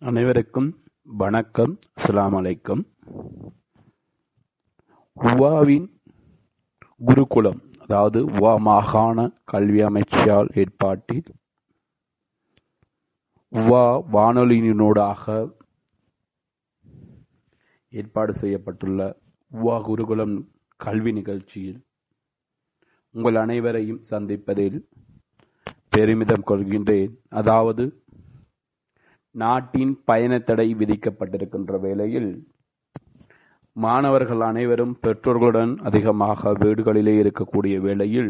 அனைவருக்கும் வணக்கம் அஸ்ஸலாமு அலைக்கும் உவாவின் குருகுலம் அதாவது உவா மாகாண கல்வி அமைச்சால் ஏற்பாட்டில் உவா வானொலியினூடாக ஏற்பாடு செய்யப்பட்டுள்ள உவா குருகுலம் கல்வி நிகழ்ச்சியில் உங்கள் அனைவரையும் சந்திப்பதில் பெருமிதம் கொள்கின்றேன் அதாவது நாட்டின் பயணத்தடை விதிக்கப்பட்டிருக்கின்ற வேளையில் மாணவர்கள் அனைவரும் பெற்றோர்களுடன் அதிகமாக வீடுகளிலே இருக்கக்கூடிய வேளையில்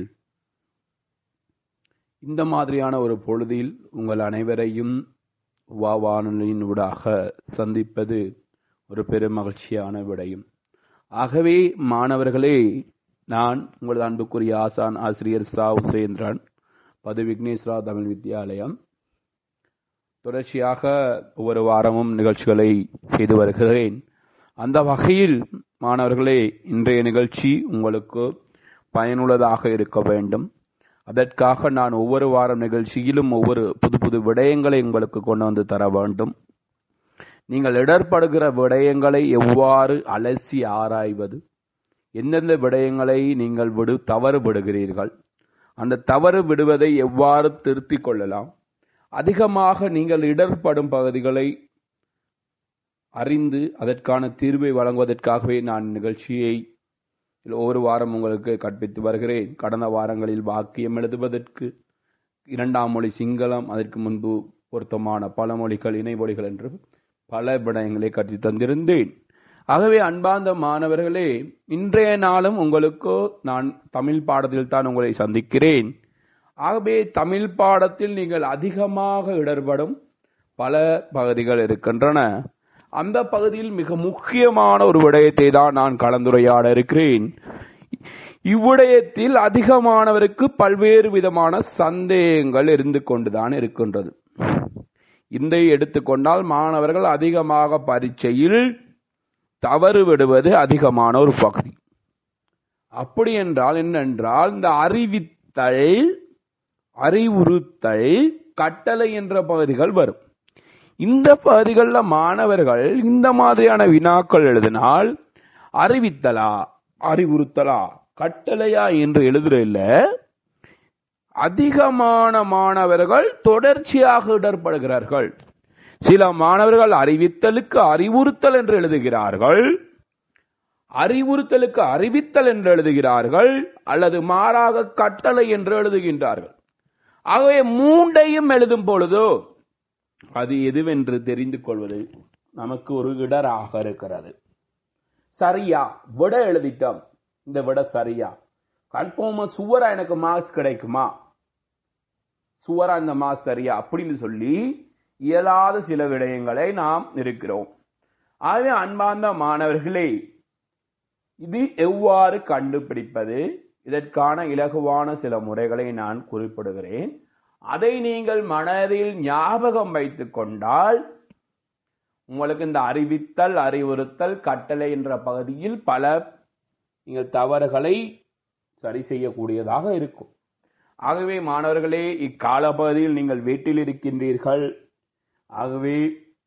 இந்த மாதிரியான ஒரு பொழுதில் உங்கள் அனைவரையும் வா வானொலியின் ஊடாக சந்திப்பது ஒரு பெரும் மகிழ்ச்சியான விடயம் ஆகவே மாணவர்களே நான் உங்களது அன்புக்குரிய ஆசான் ஆசிரியர் சா உசேந்திரன் பது விக்னேஸ்வரா தமிழ் வித்யாலயம் தொடர்ச்சியாக ஒவ்வொரு வாரமும் நிகழ்ச்சிகளை செய்து வருகிறேன் அந்த வகையில் மாணவர்களே இன்றைய நிகழ்ச்சி உங்களுக்கு பயனுள்ளதாக இருக்க வேண்டும் அதற்காக நான் ஒவ்வொரு வாரம் நிகழ்ச்சியிலும் ஒவ்வொரு புது புது விடயங்களை உங்களுக்கு கொண்டு வந்து தர வேண்டும் நீங்கள் இடர்படுகிற விடயங்களை எவ்வாறு அலசி ஆராய்வது எந்தெந்த விடயங்களை நீங்கள் விடு தவறு விடுகிறீர்கள் அந்த தவறு விடுவதை எவ்வாறு திருத்திக் கொள்ளலாம் அதிகமாக நீங்கள் இடர்படும் பகுதிகளை அறிந்து அதற்கான தீர்வை வழங்குவதற்காகவே நான் நிகழ்ச்சியை ஒரு வாரம் உங்களுக்கு கற்பித்து வருகிறேன் கடந்த வாரங்களில் வாக்கியம் எழுதுவதற்கு இரண்டாம் மொழி சிங்களம் அதற்கு முன்பு பொருத்தமான பல மொழிகள் இணைமொழிகள் என்று பல விடயங்களை கற்று தந்திருந்தேன் ஆகவே அன்பார்ந்த மாணவர்களே இன்றைய நாளும் உங்களுக்கு நான் தமிழ் பாடத்தில் தான் உங்களை சந்திக்கிறேன் ஆகவே தமிழ் பாடத்தில் நீங்கள் அதிகமாக இடர்படும் பல பகுதிகள் இருக்கின்றன அந்த பகுதியில் மிக முக்கியமான ஒரு விடயத்தை தான் நான் கலந்துரையாட இருக்கிறேன் இவ்விடயத்தில் அதிகமானவருக்கு பல்வேறு விதமான சந்தேகங்கள் இருந்து கொண்டுதான் இருக்கின்றது இதை எடுத்துக்கொண்டால் மாணவர்கள் அதிகமாக பரீட்சையில் தவறு விடுவது அதிகமான ஒரு பகுதி அப்படி என்றால் என்னென்றால் இந்த அறிவித்தல் அறிவுறுத்தல் கட்டளை என்ற பகுதிகள் வரும் இந்த பகுதிகளில் மாணவர்கள் இந்த மாதிரியான வினாக்கள் எழுதினால் அறிவித்தலா அறிவுறுத்தலா கட்டளையா என்று எழுதுறதில்ல அதிகமான மாணவர்கள் தொடர்ச்சியாக இடர்படுகிறார்கள் சில மாணவர்கள் அறிவித்தலுக்கு அறிவுறுத்தல் என்று எழுதுகிறார்கள் அறிவுறுத்தலுக்கு அறிவித்தல் என்று எழுதுகிறார்கள் அல்லது மாறாக கட்டளை என்று எழுதுகின்றார்கள் ஆகவே மூண்டையும் எழுதும் பொழுதோ அது எதுவென்று தெரிந்து கொள்வது நமக்கு ஒரு இடராக இருக்கிறது சரியா விட எழுதிட்டோம் இந்த விட சரியா கன்ஃபார்மா சுவரா எனக்கு மார்க்ஸ் கிடைக்குமா சுவரா இந்த மார்க்ஸ் சரியா அப்படின்னு சொல்லி இயலாத சில விடயங்களை நாம் இருக்கிறோம் ஆகவே அன்பார்ந்த மாணவர்களே இது எவ்வாறு கண்டுபிடிப்பது இதற்கான இலகுவான சில முறைகளை நான் குறிப்பிடுகிறேன் அதை நீங்கள் மனதில் ஞாபகம் வைத்துக் கொண்டால் உங்களுக்கு இந்த அறிவித்தல் அறிவுறுத்தல் கட்டளை என்ற பகுதியில் பல நீங்கள் தவறுகளை சரி செய்யக்கூடியதாக இருக்கும் ஆகவே மாணவர்களே இக்கால பகுதியில் நீங்கள் வீட்டில் இருக்கின்றீர்கள் ஆகவே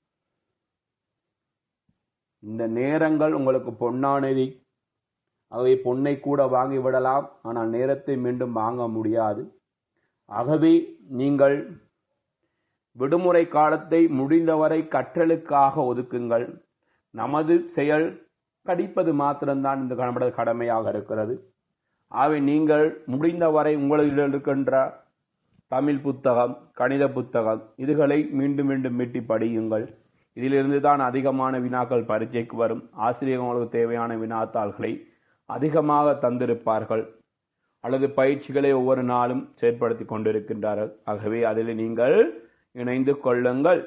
இந்த நேரங்கள் உங்களுக்கு பொன்னானது ஆகவே பொன்னை கூட வாங்கி விடலாம் ஆனால் நேரத்தை மீண்டும் வாங்க முடியாது ஆகவே நீங்கள் விடுமுறை காலத்தை முடிந்தவரை கற்றலுக்காக ஒதுக்குங்கள் நமது செயல் கடிப்பது மாத்திரம்தான் இந்த நம்முடைய கடமையாக இருக்கிறது ஆகவே நீங்கள் முடிந்தவரை உங்களிடம் இருக்கின்ற தமிழ் புத்தகம் கணித புத்தகம் இதுகளை மீண்டும் மீண்டும் மீட்டி படியுங்கள் இதிலிருந்து தான் அதிகமான வினாக்கள் பரீட்சைக்கு வரும் ஆசிரியர்களுக்கு தேவையான வினாத்தாள்களை அதிகமாக தந்திருப்பார்கள் அல்லது பயிற்சிகளை ஒவ்வொரு நாளும் செயற்படுத்தி கொண்டிருக்கின்றார்கள் ஆகவே அதில் நீங்கள் இணைந்து கொள்ளுங்கள்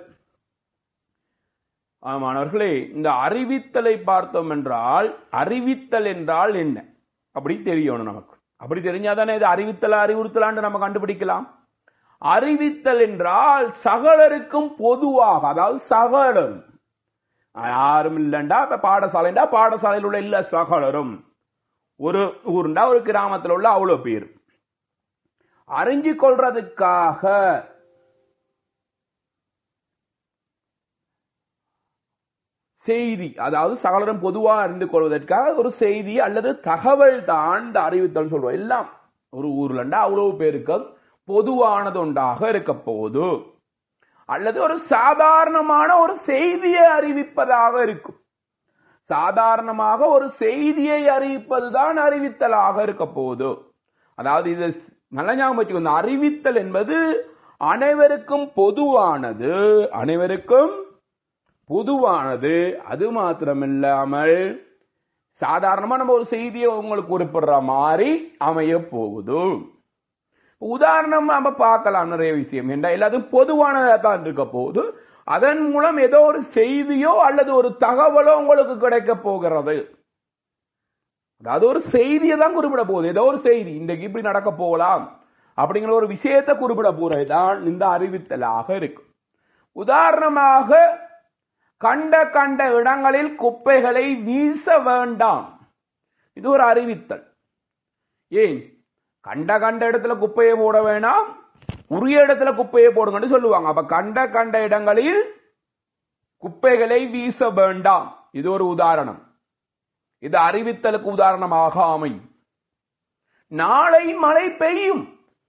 மாணவர்களே இந்த அறிவித்தலை பார்த்தோம் என்றால் அறிவித்தல் என்றால் என்ன அப்படி தெரியணும் நமக்கு அப்படி தெரிஞ்சாதானே இது அறிவித்தல அறிவுறுத்தலான்னு நம்ம கண்டுபிடிக்கலாம் அறிவித்தல் என்றால் சகலருக்கும் பொதுவாக அதாவது சகலரும் யாரும் இல்லைண்டா பாடசாலைண்டா பாடசாலையில் உள்ள இல்ல சகலரும் ஒரு ஊருண்டா ஒரு கிராமத்தில் உள்ள அவ்வளவு பேர் அறிஞ்சு கொள்றதுக்காக செய்தி அதாவது சகலரும் பொதுவா அறிந்து கொள்வதற்காக ஒரு செய்தி அல்லது தகவல் தான் இந்த அறிவித்தல் சொல்றோம் எல்லாம் ஒரு ஊர்லண்டா அவ்வளவு பேருக்கு பொதுவானது ஒன்றாக இருக்க போகுது அல்லது ஒரு சாதாரணமான ஒரு செய்தியை அறிவிப்பதாக இருக்கும் சாதாரணமாக ஒரு செய்தியை அறிவிப்பதுதான் அறிவித்தலாக இருக்க போகுது அதாவது இது நல்ல ஞாபகம் வச்சுக்கோ அறிவித்தல் என்பது அனைவருக்கும் பொதுவானது அனைவருக்கும் பொதுவானது அது மாத்திரமில்லாமல் சாதாரணமா நம்ம ஒரு செய்தியை உங்களுக்கு குறிப்பிடுற மாதிரி அமைய போகுது உதாரணம் நம்ம பார்க்கலாம் நிறைய விஷயம் என்ற எல்லாத்துக்கும் பொதுவானதா தான் இருக்க போகுது அதன் மூலம் ஏதோ ஒரு செய்தியோ அல்லது ஒரு தகவலோ உங்களுக்கு கிடைக்க போகிறது அதாவது ஒரு செய்தியை தான் குறிப்பிட போகுது ஏதோ ஒரு செய்தி இன்றைக்கு இப்படி நடக்க போகலாம் அப்படிங்கிற ஒரு விஷயத்தை குறிப்பிட போறதுதான் இந்த அறிவித்தலாக இருக்கு உதாரணமாக கண்ட கண்ட இடங்களில் குப்பைகளை வீச வேண்டாம் இது ஒரு அறிவித்தல் ஏன் கண்ட கண்ட இடத்துல குப்பையை போட வேணாம் உரிய இடத்துல குப்பையை போடுங்கன்னு சொல்லுவாங்க அப்ப கண்ட கண்ட இடங்களில் குப்பைகளை வீச வேண்டாம் இது ஒரு உதாரணம் இது அறிவித்தலுக்கு உதாரணமாக அமையும் நாளை மழை பெய்யும்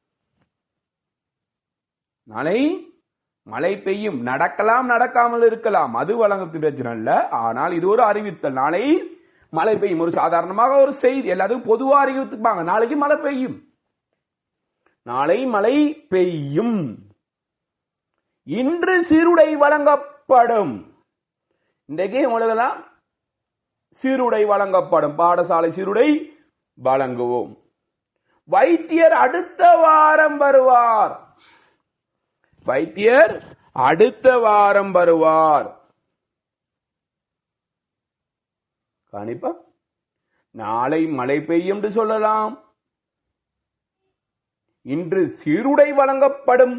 நாளை மழை பெய்யும் நடக்கலாம் நடக்காமல் இருக்கலாம் அது வழங்கத்தின் பிரச்சனை இல்ல ஆனால் இது ஒரு அறிவித்தல் நாளை மழை பெய்யும் ஒரு சாதாரணமாக ஒரு செய்தி எல்லாத்துக்கும் பொதுவா அறிவித்துப்பாங்க நாளைக்கு மழை பெய்யும் நாளை மழை பெய்யும் இன்று சீருடை வழங்கப்படும் இன்றைக்கு உங்களுக்கெல்லாம் சீருடை வழங்கப்படும் பாடசாலை சீருடை வழங்குவோம் வைத்தியர் அடுத்த வாரம் வருவார் வைத்தியர் அடுத்த வாரம் வருவார் கணிப்பா நாளை மழை பெய்யும் என்று சொல்லலாம் இன்று சீருடை வழங்கப்படும்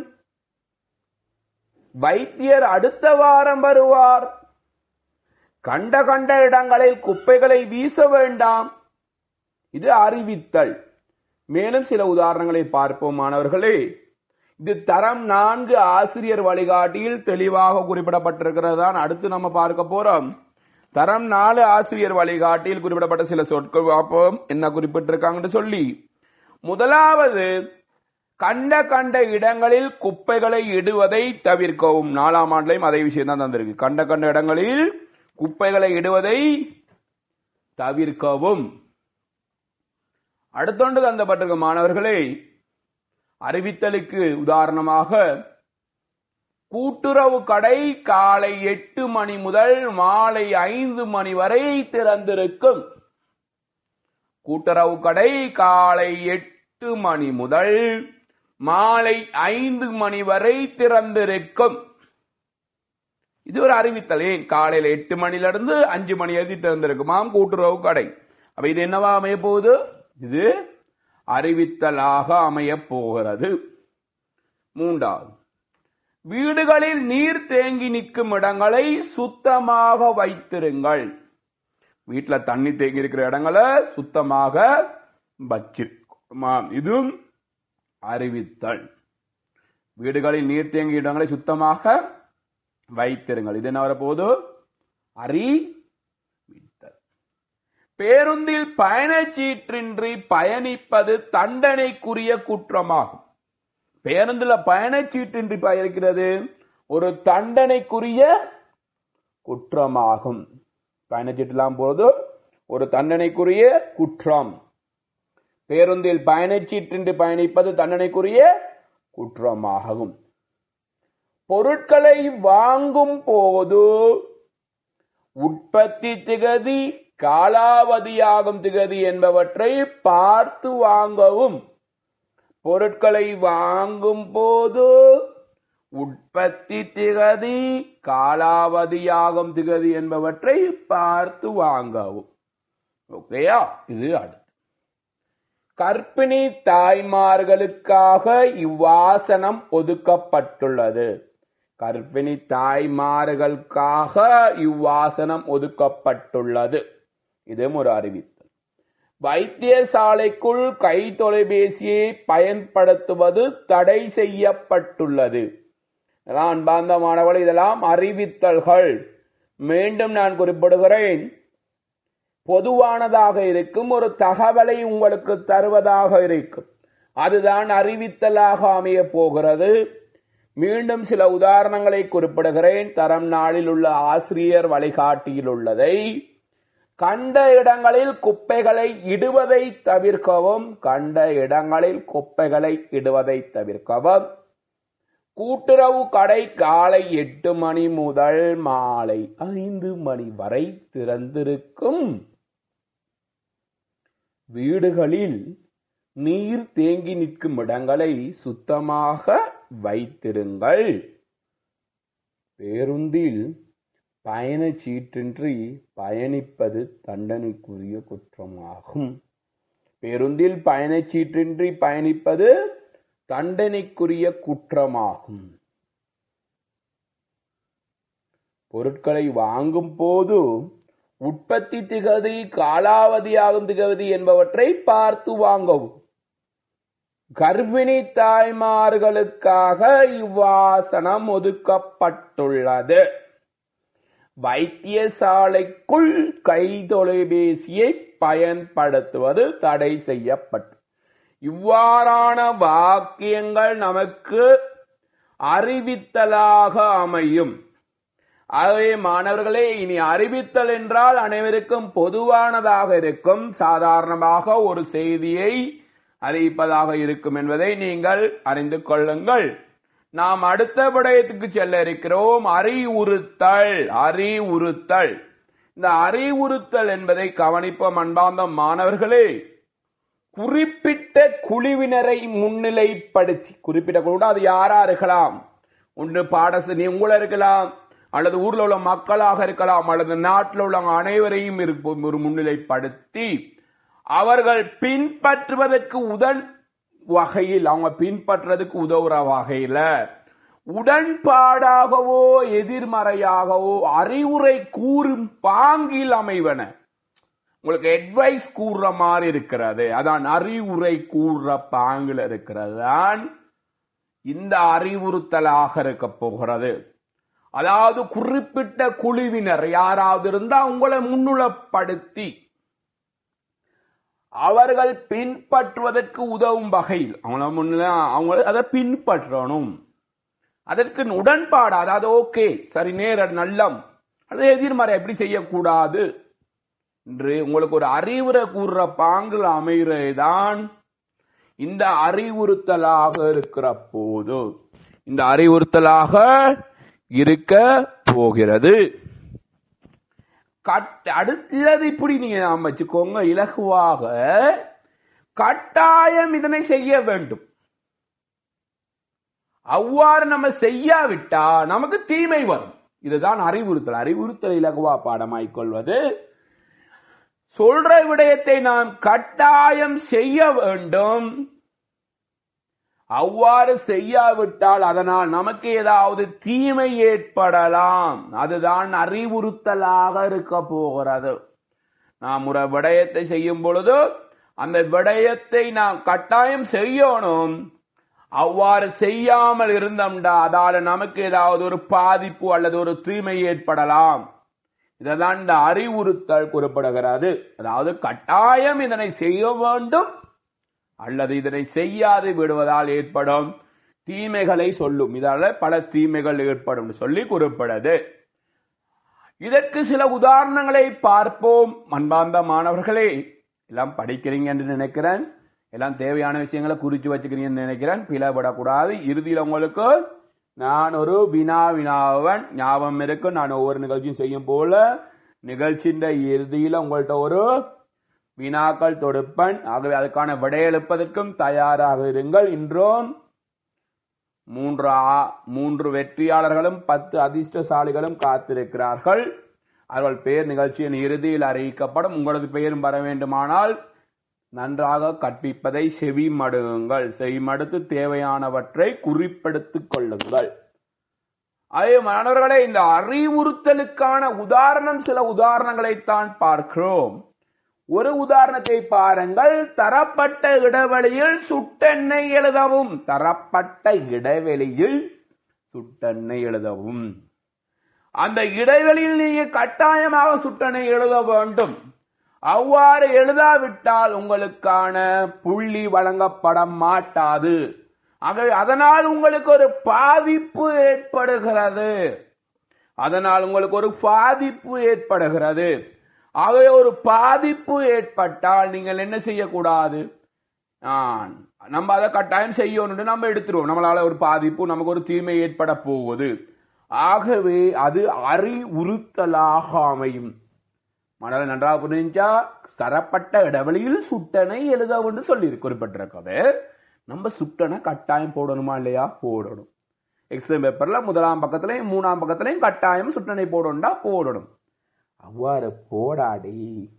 வைத்தியர் அடுத்த வாரம் வருவார் கண்ட கண்ட இடங்களில் குப்பைகளை வீச வேண்டாம் இது அறிவித்தல் மேலும் சில உதாரணங்களை பார்ப்போம் மாணவர்களே இது தரம் நான்கு ஆசிரியர் வழிகாட்டியில் தெளிவாக குறிப்பிடப்பட்டிருக்கிறதான் அடுத்து நம்ம பார்க்க போறோம் தரம் நாலு ஆசிரியர் வழிகாட்டியில் குறிப்பிடப்பட்ட சில சொற்கள் பார்ப்போம் என்ன குறிப்பிட்டிருக்காங்கன்னு சொல்லி முதலாவது கண்ட கண்ட இடங்களில் குப்பைகளை இடுவதை தவிர்க்கவும் நாலாம் ஆண்டுலையும் அதே விஷயம் தான் தந்திருக்கு கண்ட கண்ட இடங்களில் குப்பைகளை இடுவதை தவிர்க்கவும் அடுத்தொன்று தந்தப்பட்டிருக்க மாணவர்களே அறிவித்தலுக்கு உதாரணமாக கூட்டுறவு கடை காலை எட்டு மணி முதல் மாலை ஐந்து மணி வரை திறந்திருக்கும் கூட்டுறவு கடை காலை எட்டு மணி முதல் மாலை ஐந்து மணி வரை திறந்திருக்கும் இது ஒரு அறிவித்தல் ஏன் காலையில எட்டு மணில இருந்து அஞ்சு மணி வரை திறந்திருக்குமாம் கூட்டுறவு கடை அப்ப இது என்னவா அமைய போகுது இது அறிவித்தலாக அமைய போகிறது மூன்றாவது வீடுகளில் நீர் தேங்கி நிற்கும் இடங்களை சுத்தமாக வைத்திருங்கள் வீட்டுல தண்ணி தேங்கி இருக்கிற இடங்களை சுத்தமாக வச்சிருக்கோம் இதுவும் அறிவித்தல் வீடுகளில் நீர் தேங்கிய இடங்களை சுத்தமாக வைத்திருங்கள் இது என்ன வரப்போகுது அறிவித்தல் பேருந்தில் பயணச்சீற்றின்றி பயணிப்பது தண்டனைக்குரிய குற்றமாகும் பேருந்துல பயணச்சீட்டின்றி பயணிக்கிறது ஒரு தண்டனைக்குரிய குற்றமாகும் பயணச்சீட்டுலாம் போது ஒரு தண்டனைக்குரிய குற்றம் பேருந்தில் பயணச்சீற்றின்றி பயணிப்பது தண்டனைக்குரிய குற்றமாகும் பொருட்களை வாங்கும் போது உற்பத்தி திகதி காலாவதியாகும் திகதி என்பவற்றை பார்த்து வாங்கவும் பொருட்களை வாங்கும் போது உற்பத்தி திகதி காலாவதியாகும் திகதி என்பவற்றை பார்த்து வாங்கவும் ஓகேயா இது அடுத்து கர்ப்பிணி தாய்மார்களுக்காக இவ்வாசனம் ஒதுக்கப்பட்டுள்ளது கர்ப்பிணி தாய்மார்களுக்காக இவ்வாசனம் ஒதுக்கப்பட்டுள்ளது இதுவும் ஒரு அறிவித்தல் வைத்தியசாலைக்குள் கை தொலைபேசியை பயன்படுத்துவது தடை செய்யப்பட்டுள்ளது இதெல்லாம் அன்பார்ந்த மாணவர்கள் இதெல்லாம் அறிவித்தல்கள் மீண்டும் நான் குறிப்பிடுகிறேன் பொதுவானதாக இருக்கும் ஒரு தகவலை உங்களுக்கு தருவதாக இருக்கும் அதுதான் அறிவித்தலாக அமைய போகிறது மீண்டும் சில உதாரணங்களை குறிப்பிடுகிறேன் தரம் நாளில் உள்ள ஆசிரியர் வழிகாட்டியில் உள்ளதை கண்ட இடங்களில் குப்பைகளை இடுவதை தவிர்க்கவும் கண்ட இடங்களில் குப்பைகளை இடுவதை தவிர்க்கவும் கூட்டுறவு கடை காலை எட்டு மணி முதல் மாலை ஐந்து மணி வரை திறந்திருக்கும் வீடுகளில் நீர் தேங்கி நிற்கும் இடங்களை சுத்தமாக வைத்திருங்கள் பேருந்தில் பயணச்சீற்றின்றி பயணிப்பது தண்டனைக்குரிய குற்றமாகும் பேருந்தில் பயணச்சீற்றின்றி பயணிப்பது தண்டனைக்குரிய குற்றமாகும் பொருட்களை வாங்கும் போது உற்பத்தி திகதி காலாவதியாகும் திகதி என்பவற்றை பார்த்து வாங்கவும் கர்ப்பிணி தாய்மார்களுக்காக இவ்வாசனம் ஒதுக்கப்பட்டுள்ளது வைத்தியசாலைக்குள் கை தொலைபேசியை பயன்படுத்துவது தடை செய்யப்பட்டு இவ்வாறான வாக்கியங்கள் நமக்கு அறிவித்தலாக அமையும் ஆகவே மாணவர்களே இனி அறிவித்தல் என்றால் அனைவருக்கும் பொதுவானதாக இருக்கும் சாதாரணமாக ஒரு செய்தியை அறிவிப்பதாக இருக்கும் என்பதை நீங்கள் அறிந்து கொள்ளுங்கள் நாம் அடுத்த விடயத்துக்கு செல்ல இருக்கிறோம் அறிவுறுத்தல் அறிவுறுத்தல் இந்த அறிவுறுத்தல் என்பதை கவனிப்போம் அன்பார்ந்த மாணவர்களே குறிப்பிட்ட குழுவினரை முன்னிலைப்படுத்தி குறிப்பிட்ட குழு அது யாரா இருக்கலாம் ஒன்று பாடச நீ உங்கள இருக்கலாம் அல்லது ஊர்ல உள்ள மக்களாக இருக்கலாம் அல்லது நாட்டில் உள்ள அனைவரையும் இருப்போம் ஒரு முன்னிலைப்படுத்தி அவர்கள் பின்பற்றுவதற்கு உதன் வகையில் அவங்க பின்பற்றுறதுக்கு உதவுற வகையில உடன்பாடாகவோ எதிர்மறையாகவோ அறிவுரை கூறும் பாங்கில் அமைவன உங்களுக்கு அட்வைஸ் கூறுற மாதிரி இருக்கிறது அதான் அறிவுரை கூறுற பாங்கில் இருக்கிறது தான் இந்த அறிவுறுத்தலாக இருக்க போகிறது அதாவது குறிப்பிட்ட குழுவினர் யாராவது இருந்தா உங்களை முன்னுளப்படுத்தி அவர்கள் பின்பற்றுவதற்கு உதவும் வகையில் அவங்கள முன்ன அவங்க அதை பின்பற்றணும் அதற்கு உடன்பாடு அதாவது ஓகே சரி நேர நல்லம் அது எதிர்மறை எப்படி செய்யக்கூடாது என்று உங்களுக்கு ஒரு அறிவுரை கூறுற பாங்கில் அமைகிறதுதான் இந்த அறிவுறுத்தலாக இருக்கிற போது இந்த அறிவுறுத்தலாக இருக்க போகிறது கட் அடுத்தது இப்படி நீங்க நாம் வச்சுக்கோங்க இலகுவாக கட்டாயம் இதனை செய்ய வேண்டும் அவ்வாறு நம்ம செய்யாவிட்டா நமக்கு தீமை வரும் இதுதான் அறிவுறுத்தல் அறிவுறுத்தல் இலகுவா பாடமாய்க் கொள்வது சொல்ற விடயத்தை நாம் கட்டாயம் செய்ய வேண்டும் அவ்வாறு செய்யாவிட்டால் அதனால் நமக்கு ஏதாவது தீமை ஏற்படலாம் அதுதான் அறிவுறுத்தலாக இருக்க போகிறது நாம் ஒரு விடயத்தை செய்யும் பொழுது அந்த விடயத்தை நாம் கட்டாயம் செய்யணும் அவ்வாறு செய்யாமல் இருந்தோம்டா அதால நமக்கு ஏதாவது ஒரு பாதிப்பு அல்லது ஒரு தீமை ஏற்படலாம் இதைதான் இந்த அறிவுறுத்தல் குறிப்பிடுகிறது அதாவது கட்டாயம் இதனை செய்ய வேண்டும் அல்லது இதனை செய்யாது விடுவதால் ஏற்படும் தீமைகளை சொல்லும் இதால பல தீமைகள் ஏற்படும் சொல்லி குறிப்பிடுது இதற்கு சில உதாரணங்களை பார்ப்போம் அன்பார்ந்த மாணவர்களே எல்லாம் படிக்கிறீங்க என்று நினைக்கிறேன் எல்லாம் தேவையான விஷயங்களை குறித்து வச்சுக்கிறீங்கன்னு நினைக்கிறேன் பிளவிடக்கூடாது இறுதியில் உங்களுக்கு நான் ஒரு வினா வினாவன் ஞாபகம் இருக்கு நான் ஒவ்வொரு நிகழ்ச்சியும் செய்யும் போல நிகழ்ச்சியின் இறுதியில் உங்கள்கிட்ட ஒரு வினாக்கள் தொடுப்பன் ஆகவே அதுக்கான விடையெழுப்பதற்கும் தயாராக இருங்கள் இன்றோன் மூன்று ஆ- மூன்று வெற்றியாளர்களும் பத்து அதிர்ஷ்டசாலிகளும் காத்திருக்கிறார்கள் அவர்கள் பெயர் நிகழ்ச்சியின் இறுதியில் அறிவிக்கப்படும் உங்களது பெயரும் வர வேண்டுமானால் நன்றாக கற்பிப்பதை செவிமடுங்கள் செவிமடுத்து தேவையானவற்றை குறிப்பெடுத்துக் கொள்ளுங்கள் அதே மாணவர்களே இந்த அறிவுறுத்தலுக்கான உதாரணம் சில உதாரணங்களைத்தான் பார்க்கிறோம் ஒரு உதாரணத்தை பாருங்கள் தரப்பட்ட இடைவெளியில் சுட்டெண்ணெய் எழுதவும் தரப்பட்ட இடைவெளியில் சுட்டெண்ணெய் எழுதவும் அந்த இடைவெளியில் நீங்க கட்டாயமாக சுட்டனை எழுத வேண்டும் அவ்வாறு எழுதாவிட்டால் உங்களுக்கான புள்ளி வழங்கப்பட மாட்டாது ஆகவே அதனால் உங்களுக்கு ஒரு பாதிப்பு ஏற்படுகிறது அதனால் உங்களுக்கு ஒரு பாதிப்பு ஏற்படுகிறது ஆகவே ஒரு பாதிப்பு ஏற்பட்டால் நீங்கள் என்ன செய்யக்கூடாது ஆஹ், நம்ம அதை கட்டாயம் செய்யணும்னு நம்ம எடுத்துருவோம் நம்மளால ஒரு பாதிப்பு நமக்கு ஒரு தீமை ஏற்பட போகுது ஆகவே அது அறிவுறுத்தலாக அமையும் மணலை நன்றாக புரிஞ்சா தரப்பட்ட இடைவெளியில் சுட்டனை எழுத என்று சொல்லி குறிப்பிட்டிருக்கிறது நம்ம சுட்டனை கட்டாயம் போடணுமா இல்லையா போடணும் எக்ஸாம் பேப்பர்ல முதலாம் பக்கத்துலயும் மூணாம் பக்கத்துலயும் கட்டாயம் சுட்டனை போடணும்டா போடணும் அவ்வாறு போடாடி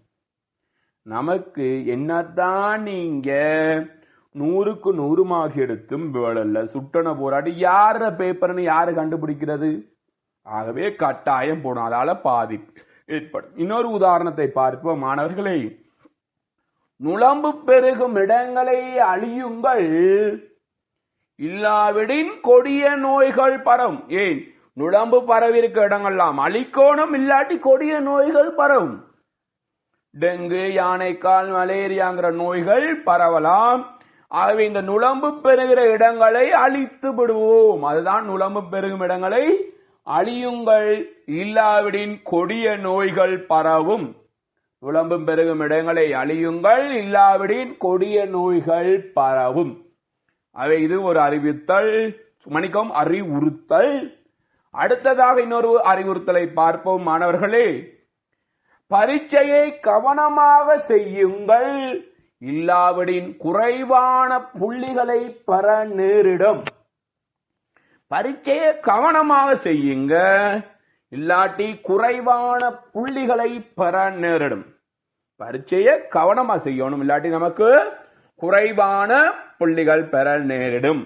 நமக்கு என்னதான் நீங்க நூறுக்கு நூறு மார்க் எடுத்தும் வேளல்ல சுட்டனை போராடி யார பேப்பர்னு யாரு கண்டுபிடிக்கிறது ஆகவே கட்டாயம் போடும் அதால பாதிப்பு ஏற்படும் இன்னொரு உதாரணத்தை பார்ப்போம் மாணவர்களே நுளம்பு பெருகும் இடங்களை அழியுங்கள் இல்லாவிடின் கொடிய நோய்கள் பரவும் ஏன் நுளம்பு பரவிருக்க இடங்கள்லாம் அழிக்கோணும் இல்லாட்டி கொடிய நோய்கள் பரவும் டெங்கு யானைக்கால் மலேரியாங்கிற நோய்கள் பரவலாம் ஆகவே இந்த நுளம்பு பெருகிற இடங்களை அழித்து விடுவோம் அதுதான் நுளம்பு பெருகும் இடங்களை அழியுங்கள் இல்லாவிடின் கொடிய நோய்கள் பரவும் நுளம்பு பெருகும் இடங்களை அழியுங்கள் இல்லாவிடின் கொடிய நோய்கள் பரவும் அவை இது ஒரு அறிவித்தல் மணிக்கம் அறிவுறுத்தல் அடுத்ததாக இன்னொரு அறிவுறுத்தலை பார்ப்போம் மாணவர்களே பரீட்சையை கவனமாக செய்யுங்கள் இல்லாவிடின் குறைவான புள்ளிகளை பெற நேரிடும் பரீட்சையை கவனமாக செய்யுங்க இல்லாட்டி குறைவான புள்ளிகளை பெற நேரிடும் பரீட்சையை கவனமா செய்யணும் இல்லாட்டி நமக்கு குறைவான புள்ளிகள் பெற நேரிடும்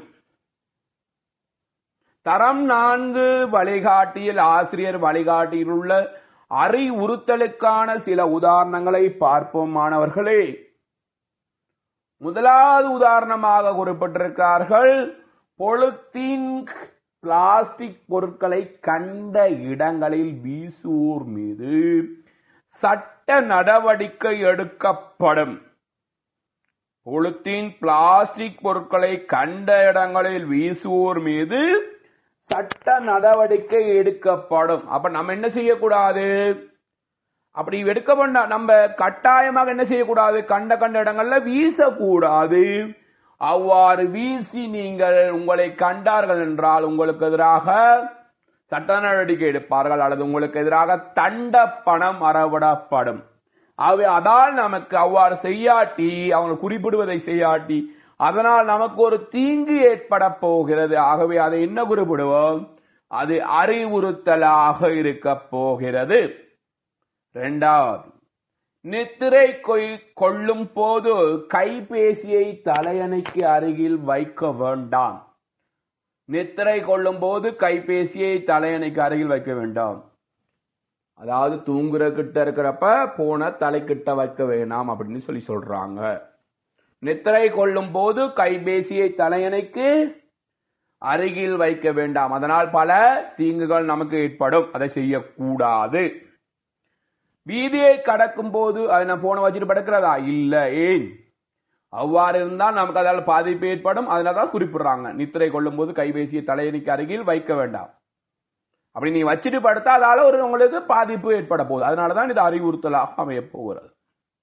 தரம் நான்கு வழிகாட்டியில் ஆசிரியர் வழிகாட்டியில் உள்ள அறிவுறுத்தலுக்கான சில உதாரணங்களை பார்ப்போம் மாணவர்களே முதலாவது உதாரணமாக குறிப்பிட்டிருக்கிறார்கள் பொழுத்தீன் பிளாஸ்டிக் பொருட்களை கண்ட இடங்களில் வீசுவோர் மீது சட்ட நடவடிக்கை எடுக்கப்படும் பொழுத்தீன் பிளாஸ்டிக் பொருட்களை கண்ட இடங்களில் வீசுவோர் மீது சட்ட நடவடிக்கை எடுக்கப்படும் அப்ப நம்ம என்ன செய்யக்கூடாது அப்படி எடுக்க வேண்டாம் நம்ம கட்டாயமாக என்ன செய்யக்கூடாது கண்ட கண்ட இடங்கள்ல வீசக்கூடாது அவ்வாறு வீசி நீங்கள் உங்களை கண்டார்கள் என்றால் உங்களுக்கு எதிராக சட்ட நடவடிக்கை எடுப்பார்கள் அல்லது உங்களுக்கு எதிராக தண்ட பணம் அறவிடப்படும் ஆகவே அதால் நமக்கு அவ்வாறு செய்யாட்டி அவங்க குறிப்பிடுவதை செய்யாட்டி அதனால் நமக்கு ஒரு தீங்கு ஏற்பட போகிறது ஆகவே அதை என்ன குறிப்பிடுவோம் அது அறிவுறுத்தலாக இருக்க போகிறது இரண்டாவது நித்திரை கொய்- கொள்ளும் போது கைபேசியை தலையணைக்கு அருகில் வைக்க வேண்டாம் நித்திரை கொள்ளும் போது கைபேசியை தலையணைக்கு அருகில் வைக்க வேண்டாம் அதாவது தூங்குற கிட்ட இருக்கிறப்ப போன தலைக்கிட்ட வைக்க வேணாம் அப்படின்னு சொல்லி சொல்றாங்க நித்திரை கொள்ளும் போது கைபேசியை தலையணைக்கு அருகில் வைக்க வேண்டாம் அதனால் பல தீங்குகள் நமக்கு ஏற்படும் அதை செய்யக்கூடாது வீதியை கடக்கும் போது அதை நான் போன வச்சுட்டு படுக்கிறதா இல்ல ஏன் அவ்வாறு இருந்தால் நமக்கு அதால் பாதிப்பு ஏற்படும் அதனாலதான் குறிப்பிடுறாங்க நித்திரை கொள்ளும் போது கைபேசியை தலையணைக்கு அருகில் வைக்க வேண்டாம் அப்படி நீ வச்சுட்டு படுத்தா அதால ஒரு உங்களுக்கு பாதிப்பு ஏற்பட போகுது அதனாலதான் இது அறிவுறுத்தலாக அமைய போகிறது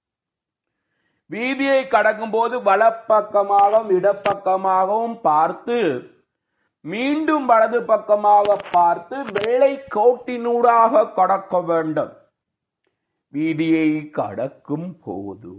வீதியை கடக்கும் போது வலப்பக்கமாகவும் இடப்பக்கமாகவும் பார்த்து மீண்டும் வலது பக்கமாக பார்த்து வெள்ளை கோட்டினூடாக கடக்க வேண்டும் வீதியை கடக்கும் போது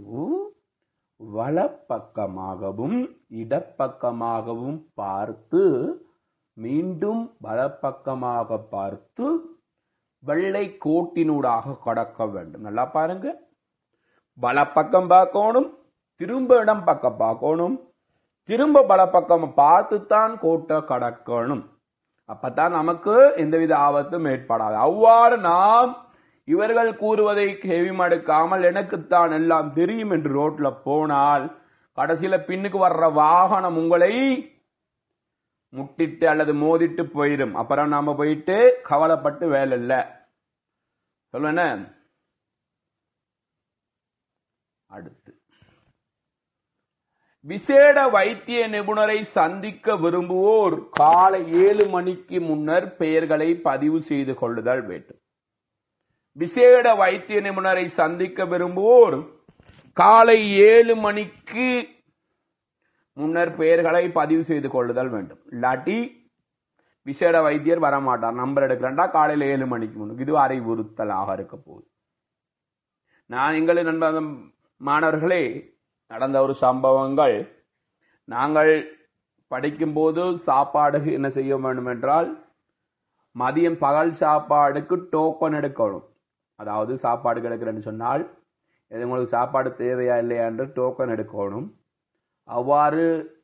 வலப்பக்கமாகவும் இடப்பக்கமாகவும் பார்த்து மீண்டும் வலப்பக்கமாக பார்த்து வெள்ளை கோட்டினூடாக கடக்க வேண்டும் நல்லா பாருங்க வலப்பக்கம் பார்க்கணும் திரும்ப இடம் பக்கம் பார்க்கணும் திரும்ப பலப்பக்கம் பார்த்துத்தான் கோட்டை கடக்கணும் அப்பதான் நமக்கு எந்தவித ஆபத்தும் ஏற்படாது அவ்வாறு நாம் இவர்கள் கூறுவதை செவிமடுக்காமல் எனக்குத்தான் எல்லாம் தெரியும் என்று ரோட்ல போனால் கடைசியில பின்னுக்கு வர்ற வாகனம் உங்களை முட்டிட்டு அல்லது மோதிட்டு போயிடும் அப்புறம் நாம போயிட்டு கவலைப்பட்டு வேலை இல்ல சொல்லுவேன அடுத்து விசேட வைத்திய நிபுணரை சந்திக்க விரும்புவோர் காலை ஏழு மணிக்கு முன்னர் பெயர்களை பதிவு செய்து கொள்ளுதல் வேண்டும் விசேட வைத்திய நிபுணரை சந்திக்க விரும்புவோர் காலை ஏழு மணிக்கு முன்னர் பெயர்களை பதிவு செய்து கொள்ளுதல் வேண்டும் இல்லாட்டி விசேட வைத்தியர் வரமாட்டார் நம்பர் எடுக்கிறேன்டா காலையில் ஏழு மணிக்கு முன்னுக்கு இது அறிவுறுத்தலாக இருக்க போகுது நான் எங்களை நண்பர் மாணவர்களே நடந்த ஒரு சம்பவங்கள் நாங்கள் படிக்கும்போது சாப்பாடு என்ன செய்ய வேண்டும் என்றால் மதியம் பகல் சாப்பாடுக்கு டோக்கன் எடுக்கணும் அதாவது சாப்பாடு கிடைக்கிறேன்னு சொன்னால் இது உங்களுக்கு சாப்பாடு தேவையா இல்லையா என்று டோக்கன் எடுக்கணும் அவ்வாறு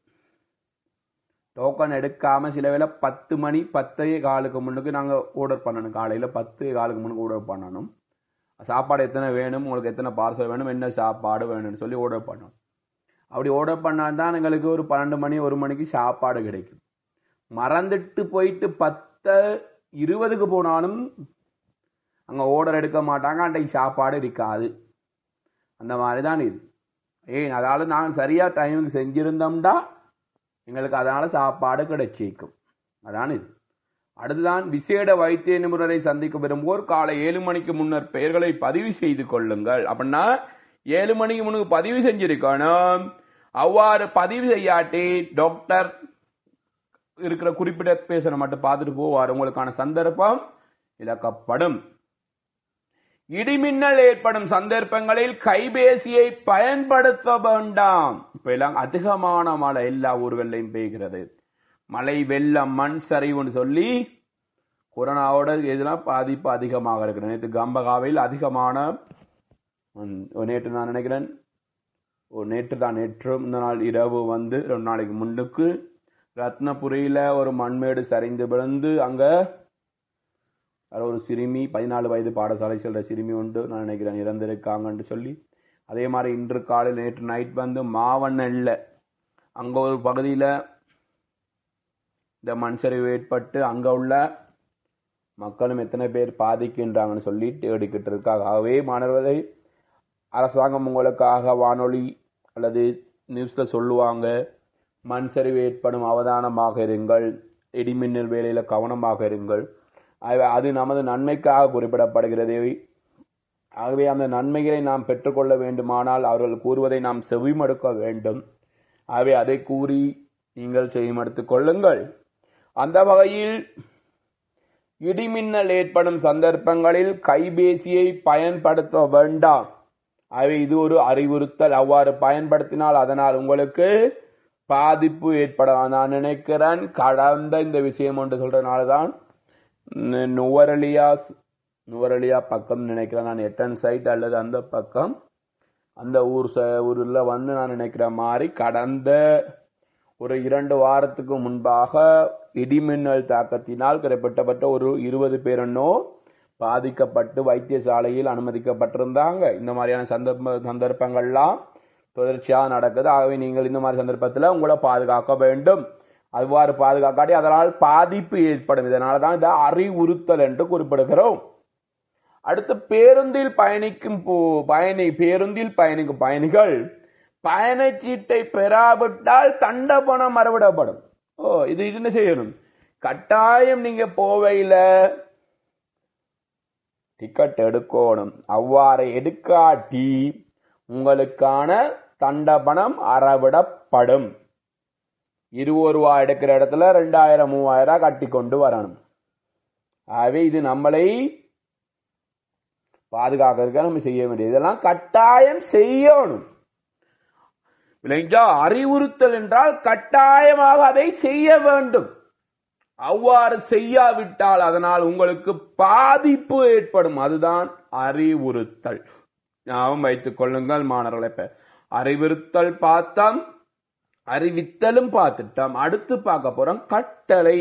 டோக்கன் எடுக்காம சில வேளை பத்து மணி பத்தே காலுக்கு முன்னுக்கு நாங்கள் ஆர்டர் பண்ணணும் காலையில் பத்து காலுக்கு முன்னுக்கு ஆர்டர் பண்ணணும் சாப்பாடு எத்தனை வேணும் உங்களுக்கு எத்தனை பார்சல் வேணும் என்ன சாப்பாடு வேணும்னு சொல்லி ஆர்டர் பண்ணணும் அப்படி ஆர்டர் பண்ணால் தான் எங்களுக்கு ஒரு பன்னெண்டு மணி ஒரு மணிக்கு சாப்பாடு கிடைக்கும் மறந்துட்டு போயிட்டு பத்து இருபதுக்கு போனாலும் அங்கே ஆர்டர் எடுக்க மாட்டாங்க அன்றைக்கு சாப்பாடு இருக்காது அந்த மாதிரி தான் இது ஏன் அதால நாங்கள் சரியாக டைமுக்கு செஞ்சிருந்தோம்டா எங்களுக்கு அதனால சாப்பாடு கிடைச்சிக்கும் அதான் இது அடுத்துதான் விசேட வைத்திய நிபுணரை சந்திக்க விரும்புவோர் காலை ஏழு மணிக்கு முன்னர் பெயர்களை பதிவு செய்து கொள்ளுங்கள் அப்படின்னா ஏழு மணிக்கு முன்னுக்கு பதிவு செஞ்சிருக்கணும் அவ்வாறு பதிவு செய்யாட்டி டாக்டர் இருக்கிற குறிப்பிட்ட பேசனை மட்டும் பார்த்துட்டு போவார் உங்களுக்கான சந்தர்ப்பம் இழக்கப்படும் இடிமின்னல் ஏற்படும் சந்தர்ப்பங்களில் கைபேசியை பயன்படுத்த வேண்டாம் இப்ப எல்லாம் அதிகமான மழை எல்லா ஊர்களையும் பெய்கிறது மழை வெள்ளம் மண் சரிவுன்னு சொல்லி கொரோனாவோட இதெல்லாம் பாதிப்பு அதிகமாக இருக்கிறது நேற்று கம்பகாவில் அதிகமான ம், நேற்று நான் நினைக்கிறேன் ஒரு நேற்று தான் நேற்று இந்த நாள் இரவு வந்து ரெண்டு நாளைக்கு முன்னுக்கு ரத்னபுரியில ஒரு மண்மேடு சரிந்து விழுந்து அங்க யாரோ ஒரு சிறுமி பதினாலு வயது பாடசாலை செல்ற சிறுமி உண்டு நான் நினைக்கிறேன் இறந்திருக்காங்கன்னு சொல்லி அதே மாதிரி இன்று காலையில் நேற்று நைட் வந்து மாவண்ணல்ல அங்க ஒரு பகுதியில் இந்த மண் சரிவு ஏற்பட்டு அங்க உள்ள மக்களும் எத்தனை பேர் பாதிக்கின்றாங்கன்னு சொல்லி தேடிக்கிட்டு இருக்காங்க ஆகவே மாணவர்களை அரசாங்கம் உங்களுக்காக வானொலி அல்லது நியூஸ்ல சொல்லுவாங்க மண் சரிவு ஏற்படும் அவதானமாக இருங்கள் இடிமின்னல் வேலையில கவனமாக இருங்கள் ஆகவே அது நமது நன்மைக்காக குறிப்பிடப்படுகிறது ஆகவே அந்த நன்மைகளை நாம் பெற்றுக்கொள்ள வேண்டுமானால் அவர்கள் கூறுவதை நாம் செவிமடுக்க வேண்டும் ஆகவே அதை கூறி நீங்கள் செவிமடுத்துக் கொள்ளுங்கள் அந்த வகையில் இடிமின்னல் ஏற்படும் சந்தர்ப்பங்களில் கைபேசியை பயன்படுத்த வேண்டாம் ஆகவே இது ஒரு அறிவுறுத்தல் அவ்வாறு பயன்படுத்தினால் அதனால் உங்களுக்கு பாதிப்பு ஏற்படும் நான் நினைக்கிறேன் கடந்த இந்த விஷயம் ஒன்று சொல்றதுனால தான் நு- நுவரெலியா நுவரெலியா பக்கம் நினைக்கிறேன் நான் எட்டன் சைட் அல்லது அந்த பக்கம் அந்த ஊர் ச- ஊர்ல வந்து நான் நினைக்கிற மாதிரி கடந்த ஒரு இரண்டு வாரத்துக்கு முன்பாக இடிமின்னல் தாக்கத்தினால் கிட்டத்தட்ட ஒரு இருபது பேரன்னோ பாதிக்கப்பட்டு வைத்தியசாலையில் அனுமதிக்கப்பட்டிருந்தாங்க இந்த மாதிரியான சந்தர்ப்ப சந்தர்ப்பங்கள்லாம் தொடர்ச்சியாக நடக்குது ஆகவே நீங்கள் இந்த மாதிரி சந்தர்ப்பத்தில் உங்களை பாதுகாக்க வேண்டும் அவ்வாறு பாதுகாக்காட்டி அதனால் பாதிப்பு ஏற்படும் இதனால தான் இதை அறிவுறுத்தல் என்று குறிப்பிடுகிறோம் அடுத்து பேருந்தில் பயணிக்கும் போ- பயணி பேருந்தில் பயணிக்கும் பயணிகள் பயணச்சீட்டை பெறாவிட்டால் தண்டபணம் மறவிடப்படும் ஓ இது இது என்ன செய்யணும் கட்டாயம் நீங்க போவையில டிக்கெட் எடுக்கணும் அவ்வாறு எடுக்காட்டி உங்களுக்கான தண்டபணம் அறவிடப்படும் இருபது ரூபா எடுக்கிற இடத்துல ரெண்டாயிரம் மூவாயிரம் கட்டி கொண்டு வரணும் ஆகவே இது நம்மளை பாதுகாக்கிறதுக்கு நம்ம செய்ய வேண்டியது இதெல்லாம் கட்டாயம் செய்யணும் விளைஞ்சா அறிவுறுத்தல் என்றால் கட்டாயமாக அதை செய்ய வேண்டும் அவ்வாறு செய்யாவிட்டால் அதனால் உங்களுக்கு பாதிப்பு ஏற்படும் அதுதான் அறிவுறுத்தல் ஞாபகம் வைத்துக் கொள்ளுங்கள் மாணவர்களை இப்ப அறிவுறுத்தல் பார்த்தோம் அறிவித்தலும் பார்த்துட்டோம் அடுத்து பார்க்க போறோம் கட்டளை